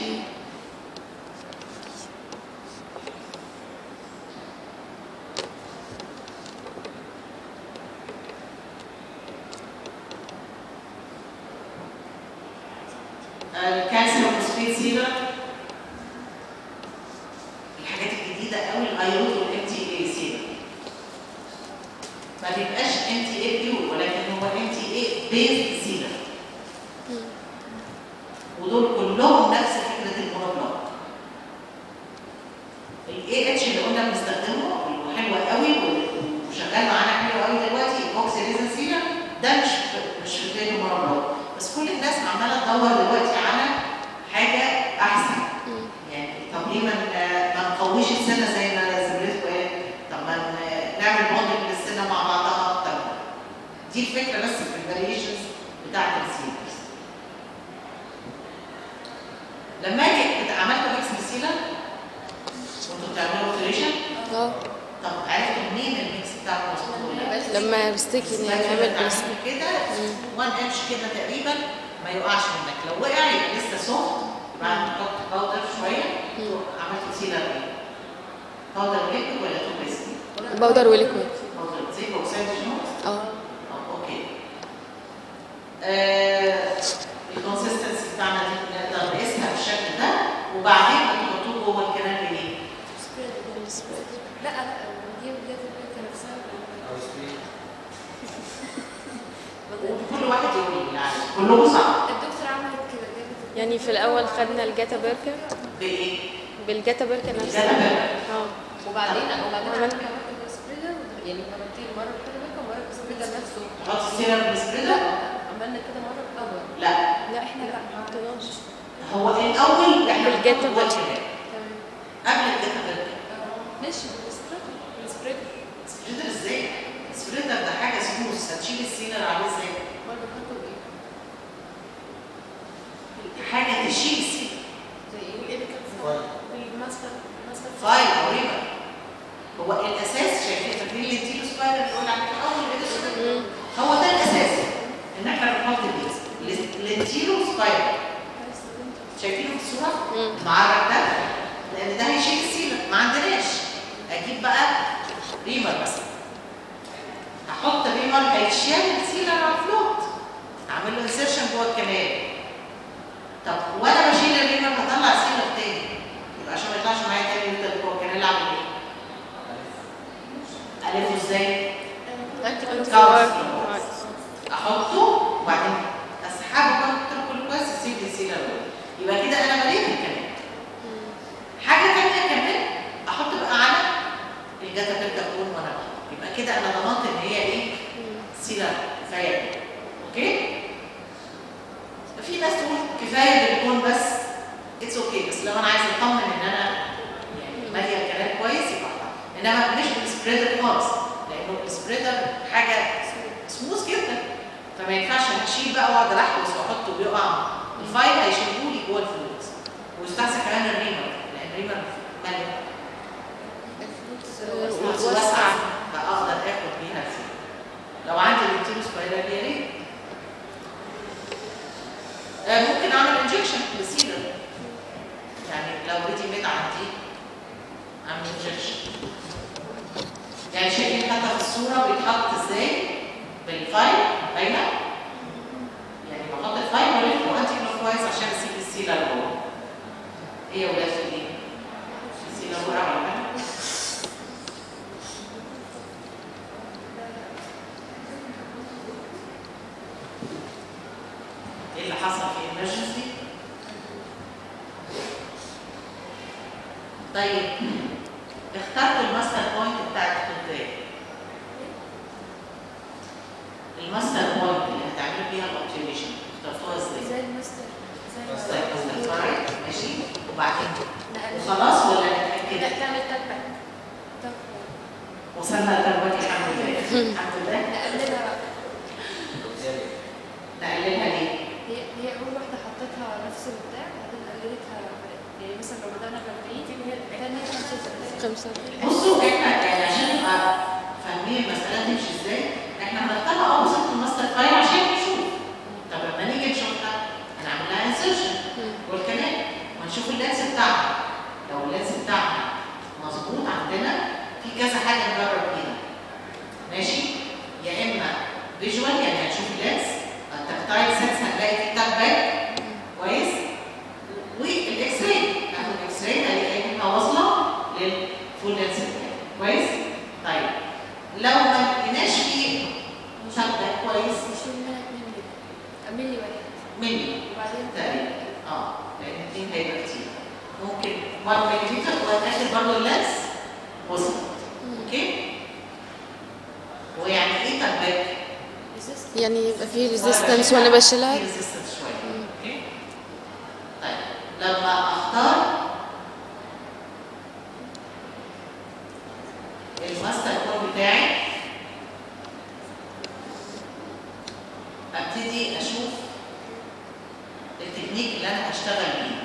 الكالسيوم فوسفيت سيرم الحاجات الجديده قوي الايود والام تي اي سيرم ما بيبقاش ام تي اي بيور ولكن هو ام تي اي بيز سيرم ودول كلهم نفس فكره المونوبلوك الاي اتش اللي قلنا بنستخدمه وحلو قوي وشغال معانا حلو قوي دلوقتي الاوكسي ريزن سيرم ده مش مش فكرته مونوبلوك بس كل الناس عماله تدور دلوقتي على حاجه احسن يعني طب ليه ما ن- ما نقويش السنه زي ما زميلتكم قالت طب ما ن- نعمل موديل للسنه مع بعضها اكتر دي الفكره بس في الفاريشنز بتاعت السيلرز لما اجي كنت عملت ميكس بالسيلر وانتوا بتعملوا اوبريشن اه طب عرفتوا منين الميكس بتاعكم مظبوط ولا لا؟ لما يستكي يعني نعمل بس تعمل كده 1 انش كده تقريبا ما يقعش منك لو وقع يبقى لسه سوفت بعد ما تحط باودر شويه تروح عملت سيلر ايه؟ باودر ليكويد ولا تو بيست؟ باودر وليكويد باودر زي بوكسايد شنو؟ اه اه اوكي آه الكونسستنسي بتاعنا دي نقدر نقيسها بالشكل ده وبعدين بنحطوه جوه الكلام ايه؟ لا لا دي بدايه البركه نفسها وكل واحد يقول لي يعني كلكم صح الدكتور عملت كده جابت يعني في الاول خدنا الجاتا بيركر بايه؟ بالجاتا بيركر نفسها الجاتا بيركر. اه وبعدين وبعدين عملت- عملنا كمان بالسبريدر يعني مرتين مره بكده بيكا ومره بالسبريدر نفسه تحط السيرم لا بالسبريدر؟ عملنا كده مره الاول لا لا احنا لا ما حطيناش هو الاول احنا بالجاتا بنحط جوه بيركر. الكلام. تمام قبل الجاتا بيركر ماشي بالسبريدر بالسبريدر سبريدر ازاي؟ سبريدر ده حاجه سموث هتشيل السيلر عليه ازاي؟ برضه بحطه بايه حاجه تشيل السيلر زي ايه وايه اللي كان بالماستر ماستر فايل او ريبر هو الاساس شايفين فاكرين الانتيلو سبايدر اللي قلنا عليه في اول الاديشن هو ده الاساس ان احنا بنحط البيز الانتيلو سبايدر شايفينه في الصوره مم. المعرض ده لان ده هيشيل السيلر ما عندناش اجيب بقى ريمر مثلا هحط ريمر هيشيل السيلر على الفلوت اعمل له انسيرشن جوه الكنال طب وانا بشيل الريمر هطلع سيلر تاني يبقى عشان ما يطلعش معايا تاني يفضل جوه الكنال اعمل ايه؟ الفه ازاي؟ احطه وبعدين اسحبه بقى كل كويس اسيب لي السيلر جوه يبقى كده انا مليت الكنال حاجه تانية كمان احط بقى على الجاتا بيركا كون وانا بحط. يبقى كده انا ضمنت ان هي ايه سيلر كفايه اوكي في ناس تقول كفايه بالكون بس اتس اوكي بس لو انا عايز اطمن ان انا يعني ماليه الكلام كويس يبقى أحط. انما مش بالسبريدر خالص لانه السبريدر حاجه سموث جدا فما ينفعش هشيل بقى واقعد احوس واحطه ويقع الفايل هيشيله لي جوه الفلوس ويستحسن كمان الريمر لان الريمر ملك الفلوس واسعه فاقدر اخد بيها الفلوس لو عندي الانتيرو سبايرال يا ريت آه، ممكن اعمل انجكشن للسيلر يعني لو ريدي ميد عندي اعمل انجكشن يعني شايفين حتى في الصوره بيتحط ازاي بالفايل باينه يعني بحط الفايل والفه انتي كلوكوايز عشان اسيب السيلر جوه ايه يا ولاد في ايه؟ السيلر وقع ولا حاجه؟ ايه اللي حصل في emergency طيب اخترت الماستر بوينت بتاعتكم ازاي؟ الماستر بوينت اللي هتعملوا بيها الاوبتيميشن اخترتوها ازاي؟ زي الماستر زي طيب الماستر اخترتوها ماشي وبعدين نقل- وخلاص ولا نتأكد؟ لا تعمل تاك باك طب وصلنا لدرجة الحمد لله الحمد لله نقللها بقى نقللها ليه؟ هي هي اول واحده حطيتها نفس البتاع بعدين قللتها يعني مثلا لو بدانا ب 40 تاني 35 خمسة بصوا احنا يعني عشان نبقى فاهمين المسألة تمشي ازاي احنا هنختارها اه وصلت الماستر فايل عشان نشوف طب لما نيجي نشوفها هنعمل لها انسرشن والكلام ونشوف اللانس بتاعها لو اللانس بتاعها مظبوط عندنا في كذا حاجة نجرب بيها ماشي يا اما فيجوال يعني هنشوف اللانس التكتايل سنس هنلاقي فيه تاب باك كويس والاكس راي ناخد الاكس راي هنلاقي انها واصله للفول لانس بتاعي كويس طيب لو ما لقيناش فيه تاب باك كويس نشيل منها 2 مللي مللي واحد مني وبعدين تقريبا اه لان الاثنين هيبقى كتير ممكن 1 مليمتر واتاكد برضه اللانس وصل اوكي ويعني ايه تاب باك؟ resist يعني يبقى في ريزيستنس وانا بشيلها في resistance شويه اوكي طيب لما اختار الماستر كود بتاعي ابتدي اشوف التكنيك اللي انا هشتغل بيه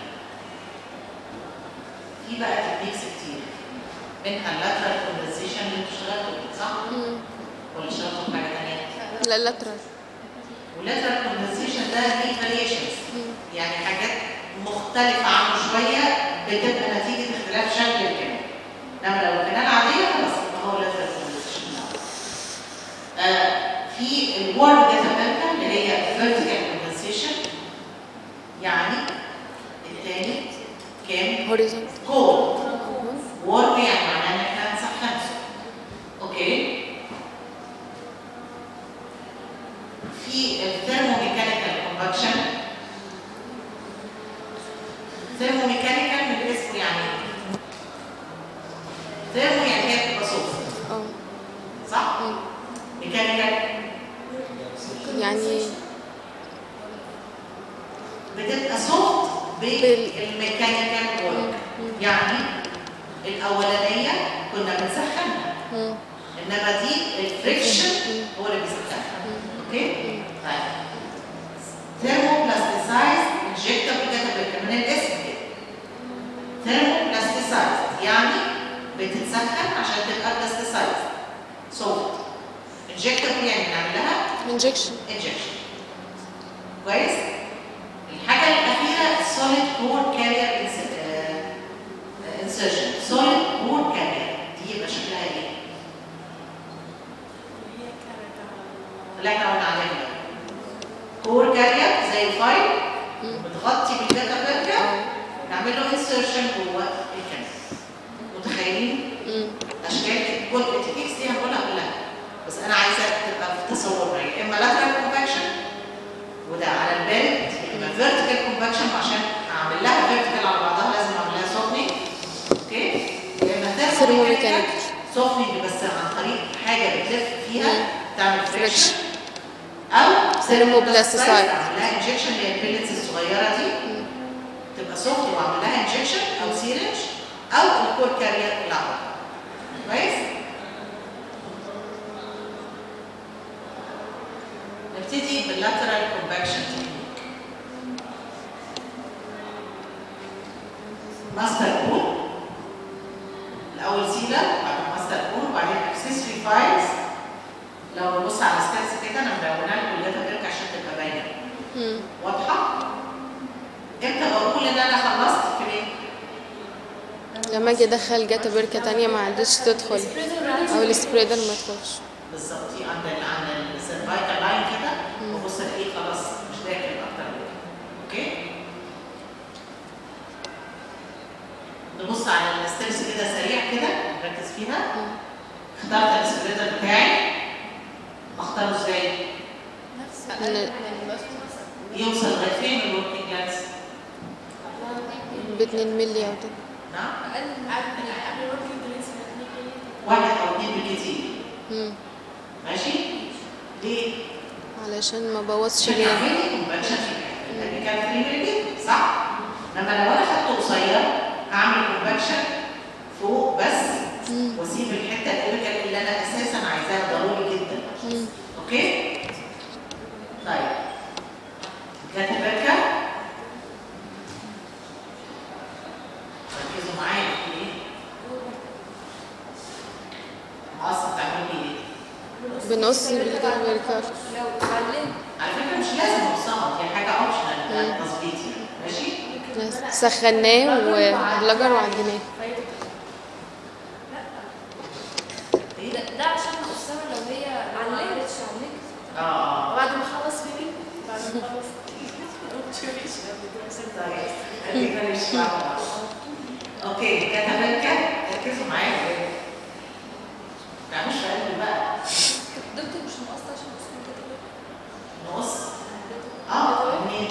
في بقى تكنيكس كتير منها اللاترال كوندنسيشن اللي انتوا اشتغلتوا بيه صح؟ مم. ولا اشتغلتوا بحاجه ثانيه؟ لا لاترال واللاترال كوندنسيشن ده ليه فاريشنز يعني حاجات مختلفة عنه شوية بتبقى نتيجة اختلاف شكل الكلام انما لو الكلام عادية خلاص يبقى هو لاترال كوندنسيشن في الورد داتا اللي هي vertical كوندنسيشن يعني الثاني كام هوريزونت كول وورم يعني معناه ان احنا هنسخنه اوكي في الثيرموميكانيكال كومباكشن ثيرموميكانيكال من اسمه يعني إيه؟ ثيرمو يعني هي بتبقى صوت اه صح؟ مم. ميكانيكال يعني بتبقى سوفت بال- بالميكانيكال وورك يعني الاولانيه كنا بنسخنها مم. انما دي الفريكشن هو اللي بيسخنها اوكي طيب ثيرموبلاستيسايز انجكتبل كتب من الاسم كده ثيرموبلاستيسايز يعني بتتسخن عشان تبقى بلاستيسايز سوفت انجكتبل يعني بنعمل لها انجكشن injection كويس الحاجه الاخيره solid core carrier ins- آه، آه، insertion solid core carrier دي يبقى شكلها ايه هي كانت على اللي احنا قلنا عليها دلوقتي core carrier زي الفايل بتغطي بالداتا برجع نعمل له insertion جوه الكاميرا متخيلين مم. اشكال كل التكنيكس دي هنقولها كلها بس انا عايزه تبقى في تصور معايا اما lateral convection وده على البارد يا اما vertical convection عشان اعمل لها vertical على بعضها لازم اعمل لها softening اوكي يا اما Thermomechanical. softening بس عن طريق حاجه بتلف فيها مم. تعمل friction Friction. او Thermoplasticide. اعمل لها injection اللي هي البيلتس الصغيره دي تبقى سوفت واعمل لها injection او سيرنج او الكور كارير اللي على بعضها. كويس نبتدي باللاترال كونفكشن تكنيك ماستر بول الاول سيلر بعدين ماستر بول وبعدين اكسسوري فايلز لو نبص على الستاتس كده انا مدونها لكم كلها ترجع عشان تبقى باينه مم. واضحه امتى بقول ان انا خلصت في ايه لما اجي ادخل جاتا بركة تانية ما عنديش تدخل او السبريدر ما يدخلش بالظبط دي عند ال عند السيرفايكال لاين كده وبص الاقيه خلاص مش داخل اكتر من كده اوكي نبص على الستبس كده سريع كده نركز فيها اخترت السبريدر بتاعي اختاره ازاي نفس إن- يوصل لغايه فين الوركينج جلانس باتنين ملي او كده نعم اقل من قبل الوركينج دريس واحد او اتنين بالكتير مم. ماشي ليه؟ علشان ما بوظش عشان اليد يعمل لي كونفكشن في الحته دي كانت 3 مللي صح؟ انما لو انا خدته قصير هعمل كونفكشن فوق بس مم. واسيب الحته الابيكال اللي انا اساسا عايزاها ضروري جدا مم. اوكي؟ طيب جت بركه ركزوا معايا في ايه؟ اصلا بتعملوا لي ايه؟ بنقص بالجاتا بركة لو اتعلمت على فكره مش لازم اوصلها دي حاجه اوبشنال ده تظبيط يعني ماشي؟ بس سخناه واللجر وعجناه ايه؟ ده, ده عشان مقسمة لو هي ما عملتش علمت اه وبعد ما اخلص فيلم بعد ما اخلص طيب خلينا نمشي مع بعض اوكي كتبت ركزوا معايا ما تعملوش في قلبي بقى دكتور مش مقصة عشان اسمه كده نص اه منين؟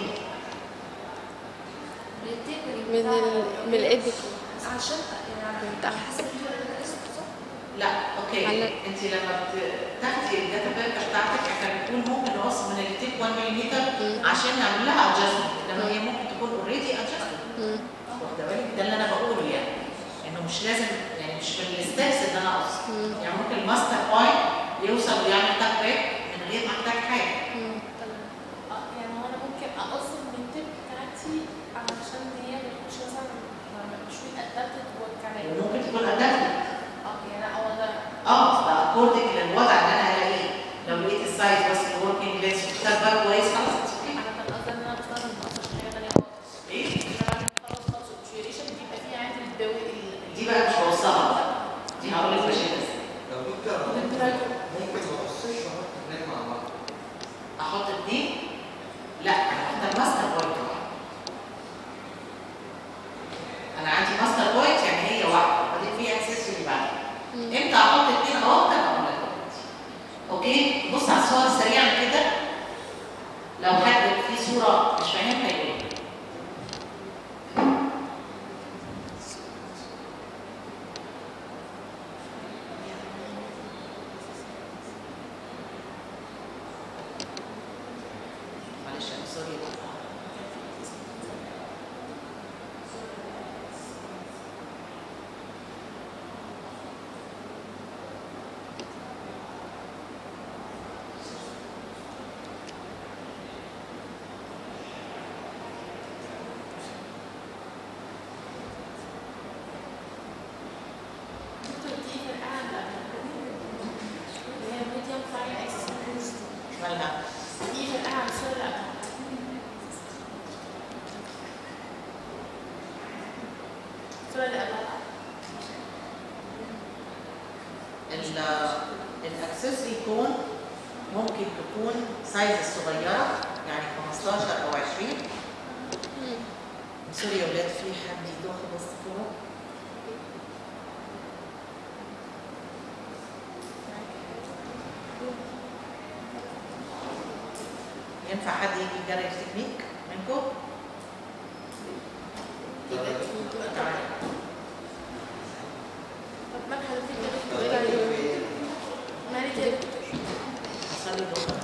بيتقل من ال... من الابك عشان يعني من تحت حسب اسمه صح؟ لا اوكي على- انت لما بت- تاخدي الجاتا بيركه بتاعتك احنا بنقول ممكن نقص من التيب 1 ملم عشان نعمل لها ادجستمنت انما هي ممكن تكون اوريدي ادجستمنت مم. واخده بالك ده اللي انا بقوله يعني انه مش لازم يعني مش من الستبس ان انا اقص يعني ممكن الماستر بوينت يوصل ويعمل تاك باك من غير ما احتاج حاجه مم. آه، يعني هو انا ممكن اقص من التيب بتاعتي علشان هي ما تكونش مثلا ما- مش ادابتد جوه الكلام وممكن تكون ادابتد اه يعني هو ده اه ده اكوردنج للوضع اللي انا هلاقيه لو لقيت السايز بس الوركينج لينس وكتاب باك كويس خلاص it's okay. انا كان قصدي ان انا بستخدم بقص عشان حاجه ثانيه خالص ايه انا بعد ما اخلص خالص الابشيريشن بيبقى فيه عندي الدو ال- دي بقى مش بوصلها دي هقول لك ماشي بس لو دكتور ممكن ما اقصش واحط اثنين مع بعض احط اتنين لا انا احط الماستر بوينت واحد انا عندي ماستر بوينت يعني هي واحده وبعدين في اكسسوري بعد امتى احط اتنين او اكتر اقول لك دلوقتي. اوكي بص على الصور سريعا كده لو حد في صوره مش فاهمها يقول لي. معلش انا سوري دكتور دي في القعده اللي هي ميديم فاين اكسس مالها دي في القعده الصوره اللي قبلها. الصوره اللي قبلها الاكسسوري كون ممكن تكون سايز الصغيره يعني 15 او 20 سوري يا ولاد في حد يدوخ بس كده ينفع حد يجي يجرب التكنيك منكم؟ تعالى. طب ما حضرتك كده مالي كده حصل لي دوخه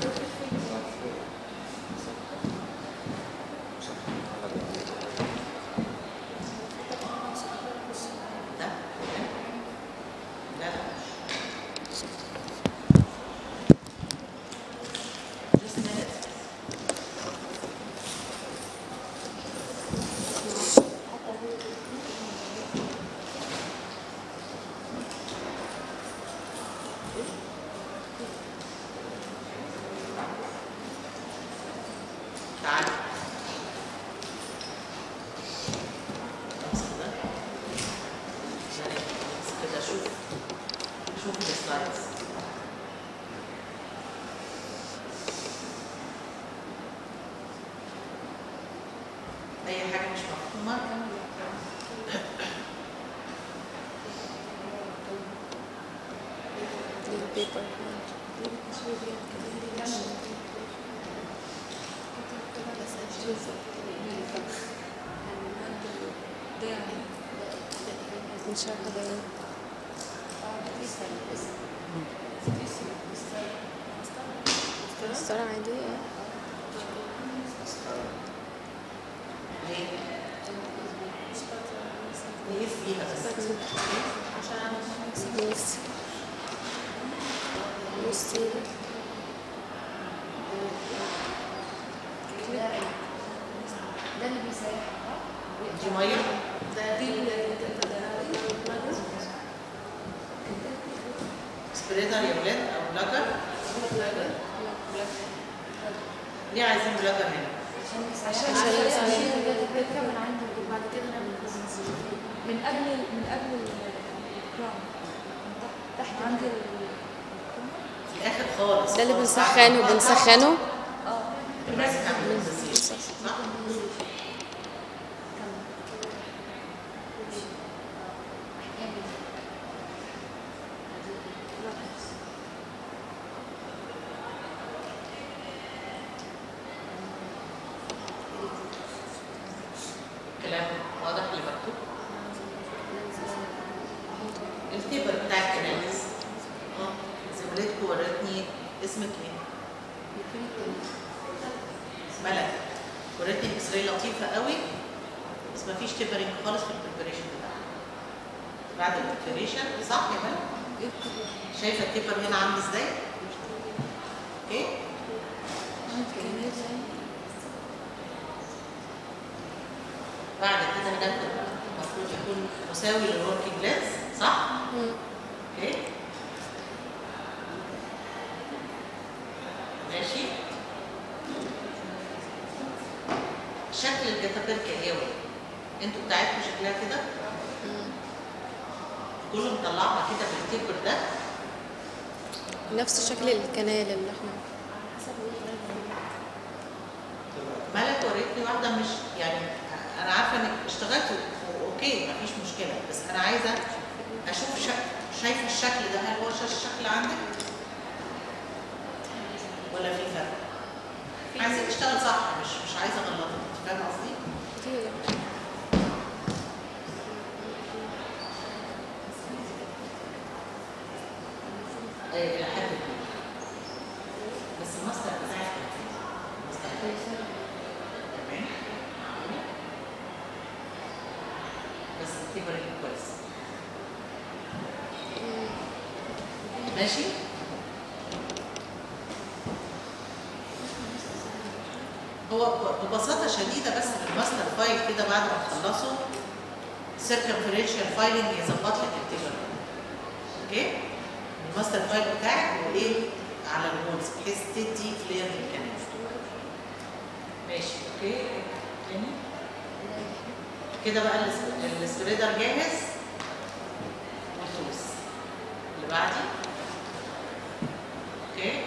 ده لا لا اي حاجه مش مفهومه البيبر مش عارفة ده ايه مسطرة عادية ليه؟ نقيس بيها بس نفسي بصي ده اللي بيسيح دي ميه سبريدر يا ولاد او بلاجر ليه عايزين بلاجر هنا؟ عشان عشان عشان يسيح. البركه من عند وبعد كده نعمل كوزنسي. من قبل من قبل الكرام تحت عند في الاخر خالص ده اللي خالص. بنسخنه بنسخنه لازم تعمل كوزنسي. صح؟ كلام واضح اللي مكتوب التيبر بتاع الكنائس اه زميلتكم ورتني اسمك ايه؟ ملك ورتني اكس راي لطيفه قوي بس ما فيش تيبرنج خالص في البريبريشن بتاعها بعد البريبريشن صح يا ملك؟ شايفه التيبر هنا عامل ازاي؟ اوكي؟ بعد كده هناخد المفروض يكون مساوي للوركينج لينس صح؟ مم. اوكي ماشي شكل الجتابركة ايه ولاد؟ انتوا بتاعتكم شكلها كده مم. كله مطلعها كده بالتيبر ده نفس شكل الكنال اللي احنا مالك وريتني واحدة مش يعني أنا عارفة إنك اشتغلت أوكي مفيش مشكلة بس أنا عايزة أشوف شكل شايفة الشكل ده هل هو شايف الشكل عندك؟ ولا في فرق؟ عايزة تشتغل صح مش مش عايزة أغلطك أنت فاهمة قصدي؟ كتير إيه، إلى حد كبير بس الماستر بتاعك الماستر بتاعك تمام بس اعتبري كويس ماشي هو ب- ببساطة شديدة بس في الماستر فايل كده بعد ما تخلصوا circumferential فايلنج يظبط لك التيبر اوكي الماستر فايل بتاعك هو ايه على الوولز بحيث تدي فلير للكنال ماشي اوكي تاني كده بقى الس- السبريدر جاهز والفلوس اللي بعدي اوكي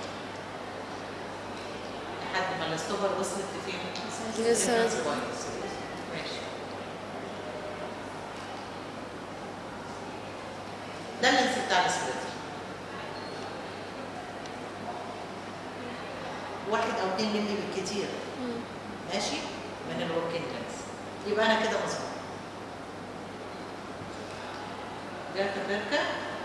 لحد ما الاستوبر وصلت لفين؟ لسه Reference point. ماشي ده اللينس بتاع السبريدر واحد او اتنين مللي بالكتير مم. ماشي من الوركينج لينس يبقى انا كده مظبوط جات بركه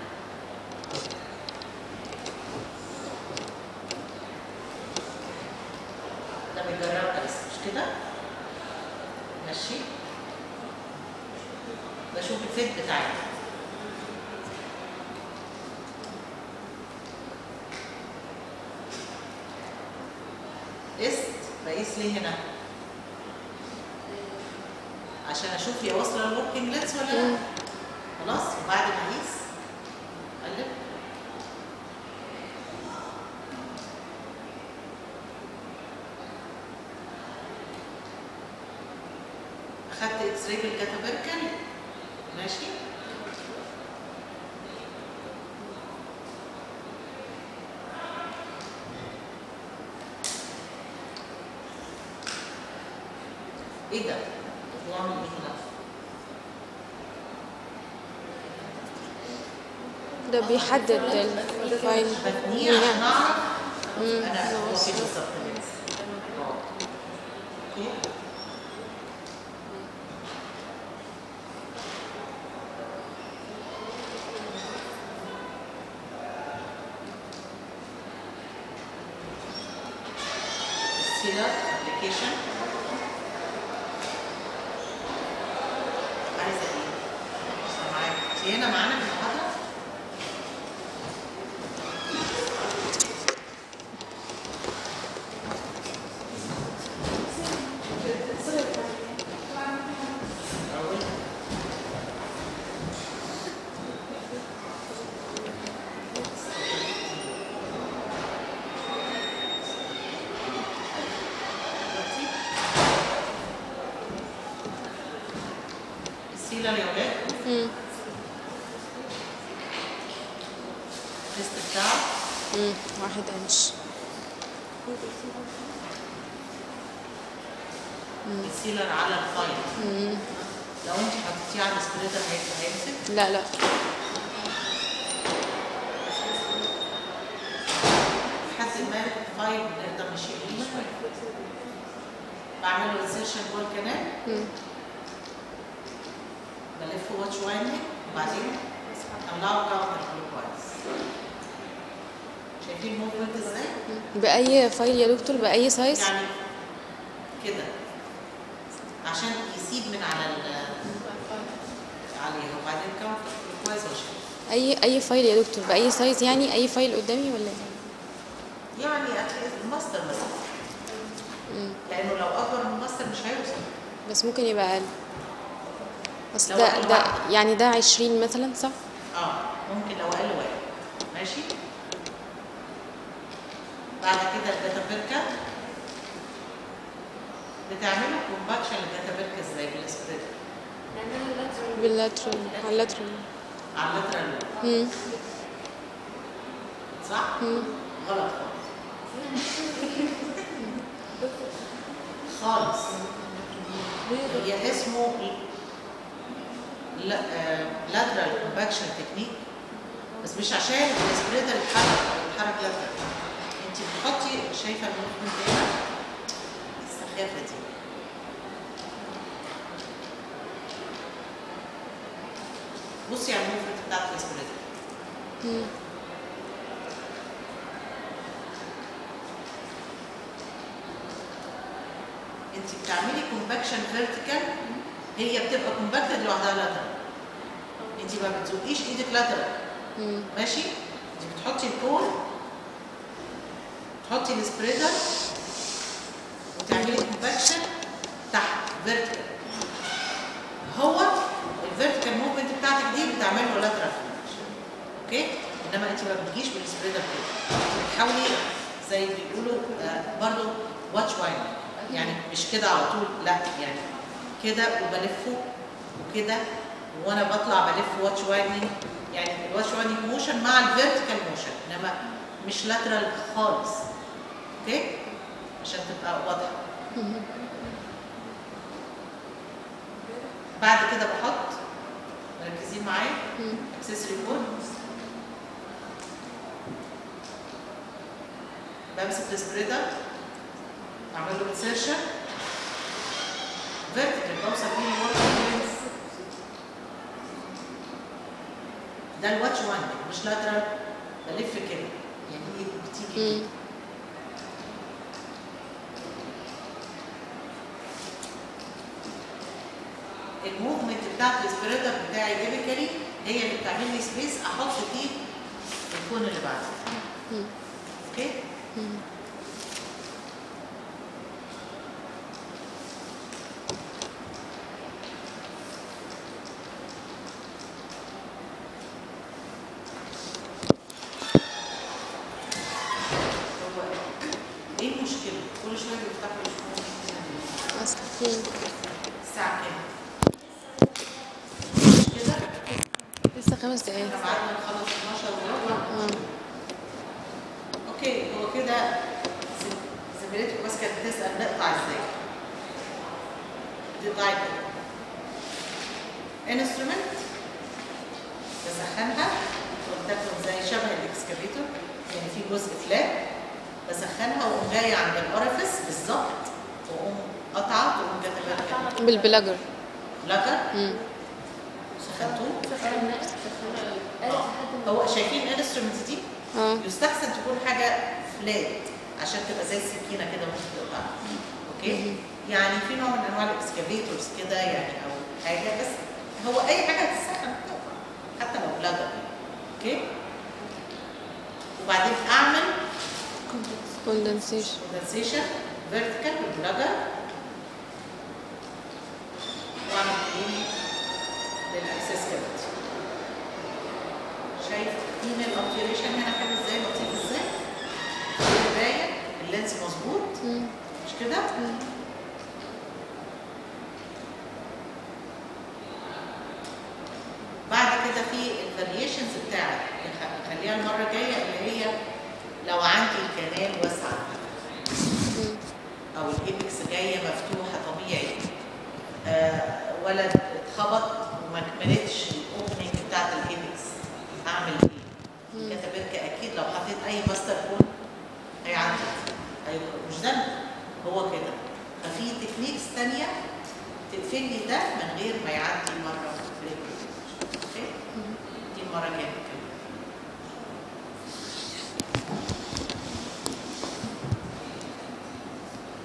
ده بيجرب بس مش كده ماشي بشوف الفيت بتاعي قست بقيس ليه هنا عشان اشوف هي واصله للوركينج لينس ولا لا مم. خلاص وبعد ما اقيس اقلب اخدت اكس راي بالكاتابركل ماشي ايه ده؟ بيعمل ايه هنا؟ ده بيحدد الفايل بتنيه عشان اعرف مم. انا هو فين بالظبط اوكي السيلر ابلكيشن عايزه ايه؟ مش معاك انت هنا معانا في المحاضره؟ السيلر يا ولاد مم. الليست بتاعه مم. واحد انش السيلر على الفايل مم. لو انت حطيتيه على السبريدر هيبقى هيمسك لا لا لحد ما الفايل نقدر نشيل منه شويه بعمل له انسيرشن جوه الكنال مم. بلف واتش وايندنج وبعدين اطلعه كاونتر كويس شايفين الموفمنت ازاي؟ بأي فايل يا دكتور بأي سايز يعني كده عشان يسيب من على ال عليه وبعدين كاونتر كويس واشيل أي أي فايل يا دكتور بأي سايز يعني أي فايل قدامي ولا إيه؟ يعني هتلاقي الماستر مثلا مم. لانه لو اكبر من الماستر مش هيوصل بس ممكن يبقى أقل بس لو ده أقل ده واحد. يعني ده عشرين مثلا صح؟ اه ممكن لو اقل واحد ماشي بعد كده الداتا بيركا بتعملوا كومباكشن للداتا بيركا ازاي بالسبريد باللاترال على اللاترال على اللاترال مم. صح؟ مم. غلط خالص خالص هي اسمه لاترال كومباكشن تكنيك بس مش عشان الاسبريتر يتحرك او يتحرك لاترال انت بتحطي شايفه الموفمنت هنا السخافه دي بصي على الموفمنت بتاعت الاسبريتر مم. انت بتعملي كومباكشن فيرتيكال هي بتبقى كومباكتد لوحدها لاترال انت ما بتزقيش ايدك لاترال مم. ماشي انت بتحطي الكور تحطي السبريدر وتعملي كومباكشن تحت فيرتيكال هو الفيرتيكال موفمنت بتاعتك دي بتعمل له لاترال اوكي انما انت ما بتجيش بالسبريدر كده بتحاولي زي ما بيقولوا آه، برضو واتش واين يعني مش كده على طول لا يعني كده وبلفه وكده وانا بطلع بلف واتش وايننج يعني الواتش وايننج موشن مع الفيرتيكال موشن انما مش لاترال خالص اوكي عشان تبقى واضحه بعد كده بحط مركزين معايا مم. اكسسوري كود بمسك السبريدر اعمل له انسيرشن فيرتيكال بوصل بيه للورك ده الواتش واندنج مش لاترال بلف كده يعني ايه بتيجي مم. كده الموفمنت بتاعت السبريدر بتاعي تيبيكالي هي اللي بتعمل لي سبيس احط فيه الكون اللي بعده مم. اوكي مم. هو ايه المشكله كل شويه بيفتحوا يشوفوا أصل مم. الساعه كام مش كده لسه خمس دقايق احنا بعد نخلص 12 وربع اه اوكي هو كده زم- زميلتك بس كانت بتسال نقطع ازاي دايكل انسترومنت بسخنها ولتكن زي شبه الاكسكافيتور يعني في جزء فلات بسخنها واقوم جايه عند الأورفيس بالظبط واقوم قطعه واقوم كاتبه كده بالبلاجر بلاجر مم. سخنتوه قالت آه. لحد هو شايفين الانسترومنت دي اه يستحسن تكون حاجه فلات عشان تبقى زي السكينه كده وانت بتقطعها اوكي يعني في نوع من انواع الاكسكافيتورز كده يعني او حاجه بس هو اي حاجه هتتسخن بتقطع حتى لو بلاجر اوكي وبعدين اعمل كوندنسيشن كوندنسيشن فيرتيكال بالبلاجر واعمل كلين للاكسس كافيتي شايف مين الاوبتيريشن هنا حلو ازاي لطيف ازاي باين اللينس مظبوط مش كده بعد كده في الفاريشنز بتاعت نخليها المره الجايه اللي هي لو عندي الكنال واسعه او الايبكس جايه مفتوحه طبيعي آه ولد اتخبط وما كملتش الاوبننج بتاعت الايبكس اعمل ايه؟ كتبركة اكيد لو حطيت اي ماستر كون هيعدي هيخرج مش ذنب هو كده ففي تكنيكس تانية تقفل لي ده من غير ما يعدي مره بريك اوكي دي المره الجايه